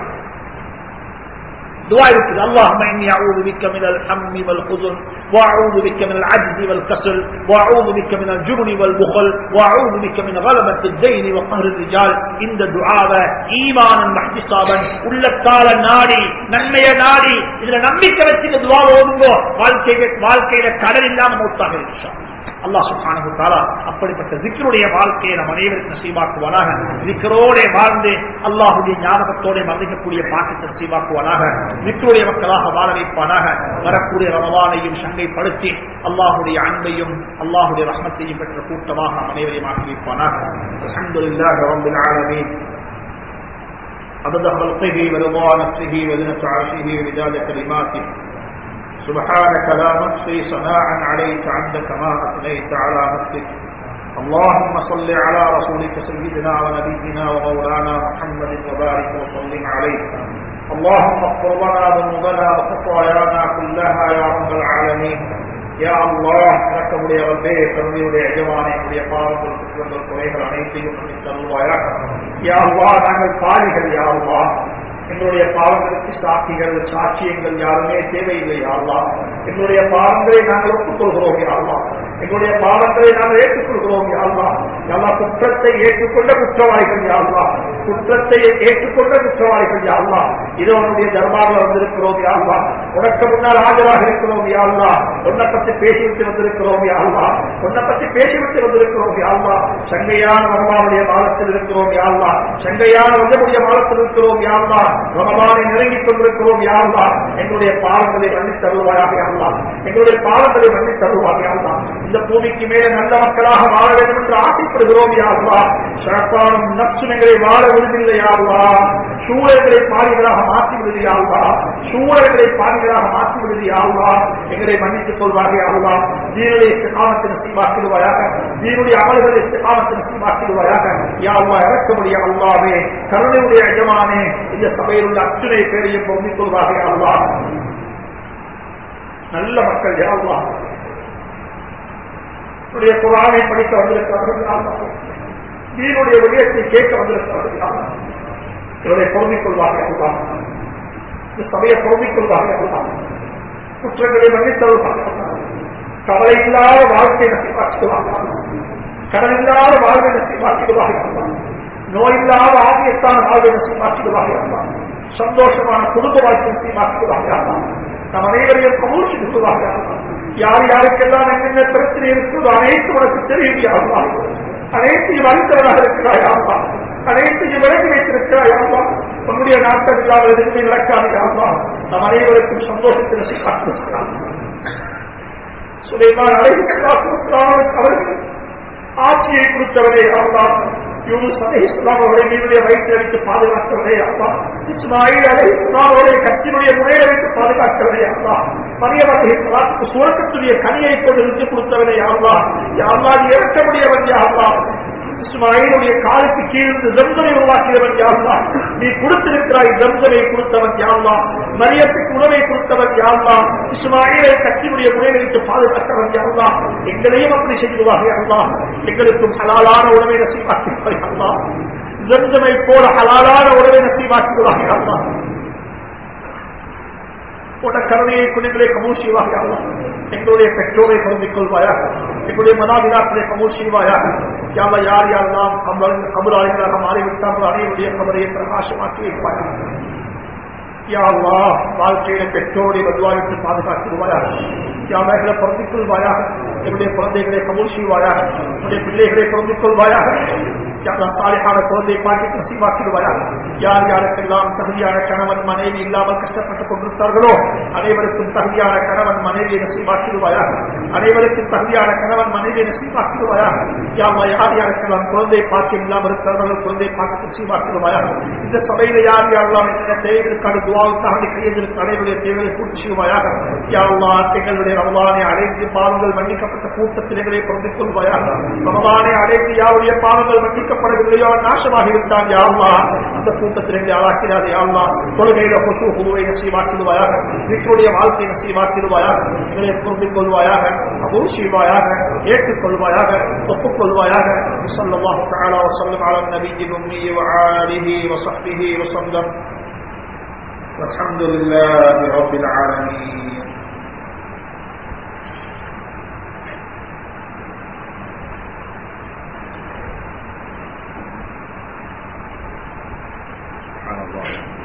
دعاء يقول اللهم إني أعوذ بك من الهم والحزن وأعوذ بك من العجز والكسل وأعوذ بك من الجبن والبخل وأعوذ بك من غلبة الدين وقهر الرجال இந்த துஆவை ஈமானன் மஹ்திசாபன் உள்ளத்தால நாடி நன்மைய நாடி இதுல நம்பிக்கை வச்சு இந்த துஆவை ஓதுங்கோ வாழ்க்கையில வாழ்க்கையில கடல் இல்லாம மௌத்தாக இருக்கு அல்லாஹ் சுப்ஹானஹு தஆலா அப்படிப்பட்ட ஜிக்ருடைய வாழ்க்கையை நம் அனைவருக்கும் நசீபாக்குவானாக ஜிக்ரோட வாழ்ந்து அல்லாஹ்வுடைய ஞாபகத்தோட மரணிக்கக்கூடிய பாக்கத்தை நசீபாக்குவானாக ஜிக்ருடைய மக்களாக வாழ வைப்பானாக வரக்கூடிய ரமவானையும் சங்கைப்படுத்தி அல்லாஹ்வுடைய அன்பையும் அல்லாஹ்வுடைய ரஹ்மத்தையும் பெற்ற கூட்டமாக நம் அனைவரையும் ஆக்கி வைப்பானாக அல்ஹம்துலில்லாஹி ரப்பில் ஆலமீன் عدد خلقه ورضا نفسه وزنة عرشه ومداد كلماته سبحانك لا نحصي ثناء عليك عندك ما اثنيت على نفسك اللهم صل على رسولك سيدنا ونبينا ومولانا محمد وبارك وسلم عليه اللهم اغفر لنا ذنوبنا وخطايانا كلها يا رب العالمين يا الله لك உடைய ரப்பே கருணையுடைய எஜமானே உடைய பாவங்கள் குற்றங்கள் குறைகள் அனைத்தையும் தருவாயாக யா அல்லாஹ் நாங்கள் பாவிகள் யா அல்லாஹ் எங்களுடைய பாவங்களுக்கு சாட்சிகள் சாட்சியங்கள் யாருமே தேவையில்லை யாழ்லா எங்களுடைய பாவங்களை நாங்கள் ஒப்புக்கொள்கிறோம் யாழ்லா எங்களுடைய பாவங்களை நாங்கள் ஏற்றுக்கொள்கிறோம் யாழ்லா எல்லா குற்றத்தை ஏற்றுக்கொண்ட குற்றவாளிகள் யாழ்லா குற்றத்தை ஏற்றுக்கொண்ட குற்றவாளிகள் யாழ்லா இது உன்னுடைய தர்பாரில் வந்திருக்கிறோம் யாழ்லா உனக்கு முன்னால் ஆஜராக இருக்கிறோம் யாழ்லா உன்னை பற்றி பேசிவிட்டு வந்திருக்கிறோம் யாழ்லா உன்னை பற்றி பேசிவிட்டு வந்திருக்கிறோம் யாழ்லா சங்கையான ரமலானுடைய மாதத்தில் இருக்கிறோம் யாழ்லா சங்கையான வந்தமுடைய மாதத்தில் இருக்கிறோம் யாழ்லா ரமலானை நெருங்கிக் கொண்டிருக்கிறோம் யாழ்லா எங்களுடைய பாவங்களை மன்னித் தருவாயாக யாழ்லா எங்களுடைய பாவங்களை மன்னித் தருவாக யாழ்லா இந்த பூமிக்கு மேலே நல்ல மக்களாக வாழ வேண்டும் என்று ஆசைப்படுகிறோம் யாழ்லா ஷாப்பானும் நச்சுமைகளை வாழ விடுதில்லை யாழ்லா சூழல்களை பாதிகளாக மாற்றி விடுது யாழ்லா சூழல்களை பாதிகளாக மாற்றி விடுது யாழ்லா எங்களை மன்னித்துக் கொள்வார்கள் யாழ்லா தீனுடைய காமத்தின் சீவாக்கிடுவாயாக தீனுடைய அமல்களை காமத்தின் சீவாக்கிடுவாயாக யாழ்லா இறக்க முடியும் அல்லாவே கருணையுடைய எஜமானே இந்த சபையில் உள்ள அத்துணை பேரையும் பொருந்திக் கொள்வார்கள் யாழ்லா நல்ல மக்கள் யாழ்லா உடைய குரானை படிக்க வந்திருக்கிறார்கள் நீருடைய விடயத்தை கேட்க வந்திருக்கிறார்கள் இவரை பொருந்திக் கொள்வார்கள் அல்லாஹ் இந்த சபையை பொருந்திக் கொள்வார்கள் அல்லாஹ் குற்றங்களை மன்னித்தருவார்கள் கவலை இல்லாத வாழ்க்கை நசிவாக்கிடுவார்கள் கடன் இல்லாத வாழ்வை நசிவாக்கிடுவார்கள் நோய் இல்லாத ஆகியத்தான வாழ்வை நசிவாக்கிடுவார்கள் சந்தோஷமான குடும்ப வாழ்க்கை நசிவாக்கிடுவார்கள் நம் அனைவரையும் கபூல் செய்துவார்கள் யார் யாருக்கெல்லாம் என்னென்ன பிரச்சனை இருக்கிறதோ அனைத்து உனக்கு தெரியும் யாருமா அனைத்தையும் அளித்தவராக இருக்கிறாய் ஆமா அனைத்தையும் விலகி வைத்திருக்கிறாய் ஆமா உன்னுடைய நாட்கள் இல்லாமல் எதுவுமே நடக்காது ஆமா நம் அனைவருக்கும் சந்தோஷத்தில் காட்டிருக்கிறார் சுலைமான் அழைக்கிறார் அவர்கள் ஆட்சியை கொடுத்தவரே ஆமா யூனுஸ் அலை இஸ்லாம் அவரை மீனுடைய வயிற்றை வைத்து பாதுகாத்தவரே அப்பா இஸ்மாயில் அலை இஸ்லாம் அவரை கட்சியினுடைய முறையை வைத்து பாதுகாத்தவரே அப்பா மரியம் அலை இஸ்லாத்துக்கு சுரக்கத்துடைய கனியை கொண்டு இருந்து கொடுத்தவரே யாருலா யாருலா நீ இறக்க முடியவன் யாருலா இஸ்மாயிலுடைய காலுக்கு கீழ்ந்து ஜம்சனை உருவாக்கியவன் யாருலா நீ கொடுத்திருக்கிறாய் ஜம்சனை கொடுத்தவன் யாருலா மரியத்துக்கு உணவை கொடுத்தவன் யாருலா இஸ்மாயிலை கட்சியினுடைய முறையை வைத்து பாதுகாத்தவன் யாருலா எங்களையும் அப்படி செய்துவாக யாருலா எங்களுக்கும் ஹலாலான உணவை நசீவாக்கிடுவாய் அல்லா ஜம்சமை போல ஹலாலான உணவை நசீவாக்கிடுவாய் அல்லா போட்ட கருணையை குணிகளை கமூல் செய்வாக அல்லா எங்களுடைய பெற்றோரை பொருந்திக் கொள்வாயாக எங்களுடைய மதாபிதாக்களை கமூல் செய்வாயாக யாவ யார் யாரெல்லாம் கபுராளிகளாக மாறிவிட்டார்களோ அனைவருடைய கபரையை பிரகாசமாக்கி வைப்பாயாக யாவா வாழ்க்கையில பெற்றோரை வலுவாவிட்டு பாதுகாத்துருவாயாக யாவைகளை பொருந்திக் கொள்வாயாக என்னுடைய குழந்தைகளை கபூல் செய்வாயாக என்னுடைய பிள்ளைகளை பொருந்திக் கொள்வாயாக சாலையான குழந்தை பாட்டி நசீவாக்கிடுவாயாக யார் யாருக்கெல்லாம் தகுதியான கணவன் மனைவி இல்லாமல் கஷ்டப்பட்டுக் கொண்டிருந்தார்களோ அனைவருக்கும் தகுதியான கணவன் மனைவியை நசீவாக்கிடுவாயாக அனைவருக்கும் தகுதியான கணவன் மனைவியை நசீவாக்கிடுவாயாக யாவா யார் யாருக்கெல்லாம் குழந்தை பாக்கியம் இல்லாமல் இருக்கிறவர்கள் குழந்தை பாக்கி நசீவாக்கிடுவாயாக இந்த சபையில யார் யாரெல்லாம் என்ன தேவைகளுக்கான துவாவுக்காக கையெழுத்து அனைவருடைய தேவைகளை பூர்த்தி செய்வாயாக யாவா எங்களுடைய ரமலானை அடைந்து பாவங்கள் மன்னிக்கப்பட்ட கூட்டத்தில் எங்களை பொருந்திக் கொள்வாயாக ரமலானை அடைந்து யாருடைய பாவங்கள் மன்னிக்கப்படவில்லையோ நாசமாகி விட்டான் யாருமா அந்த கூட்டத்தில் எங்களை ஆளாக்கிறார் யாருமா தொழுகையில கொசு குழுவை நசீவாக்கிடுவாயாக வீட்டுடைய வாழ்க்கை நசீவாக்கிடுவாயாக எங்களை பொருந்திக் கொள்வாயாக அபூர் செய்வாயாக ஏற்றுக்கொள்வாயாக ஒப்புக்கொள்வாயாக صلى الله تعالى وسلم على النبي الأمي وآله وصحبه وسلم والحمد لله رب العالمين سبحان الله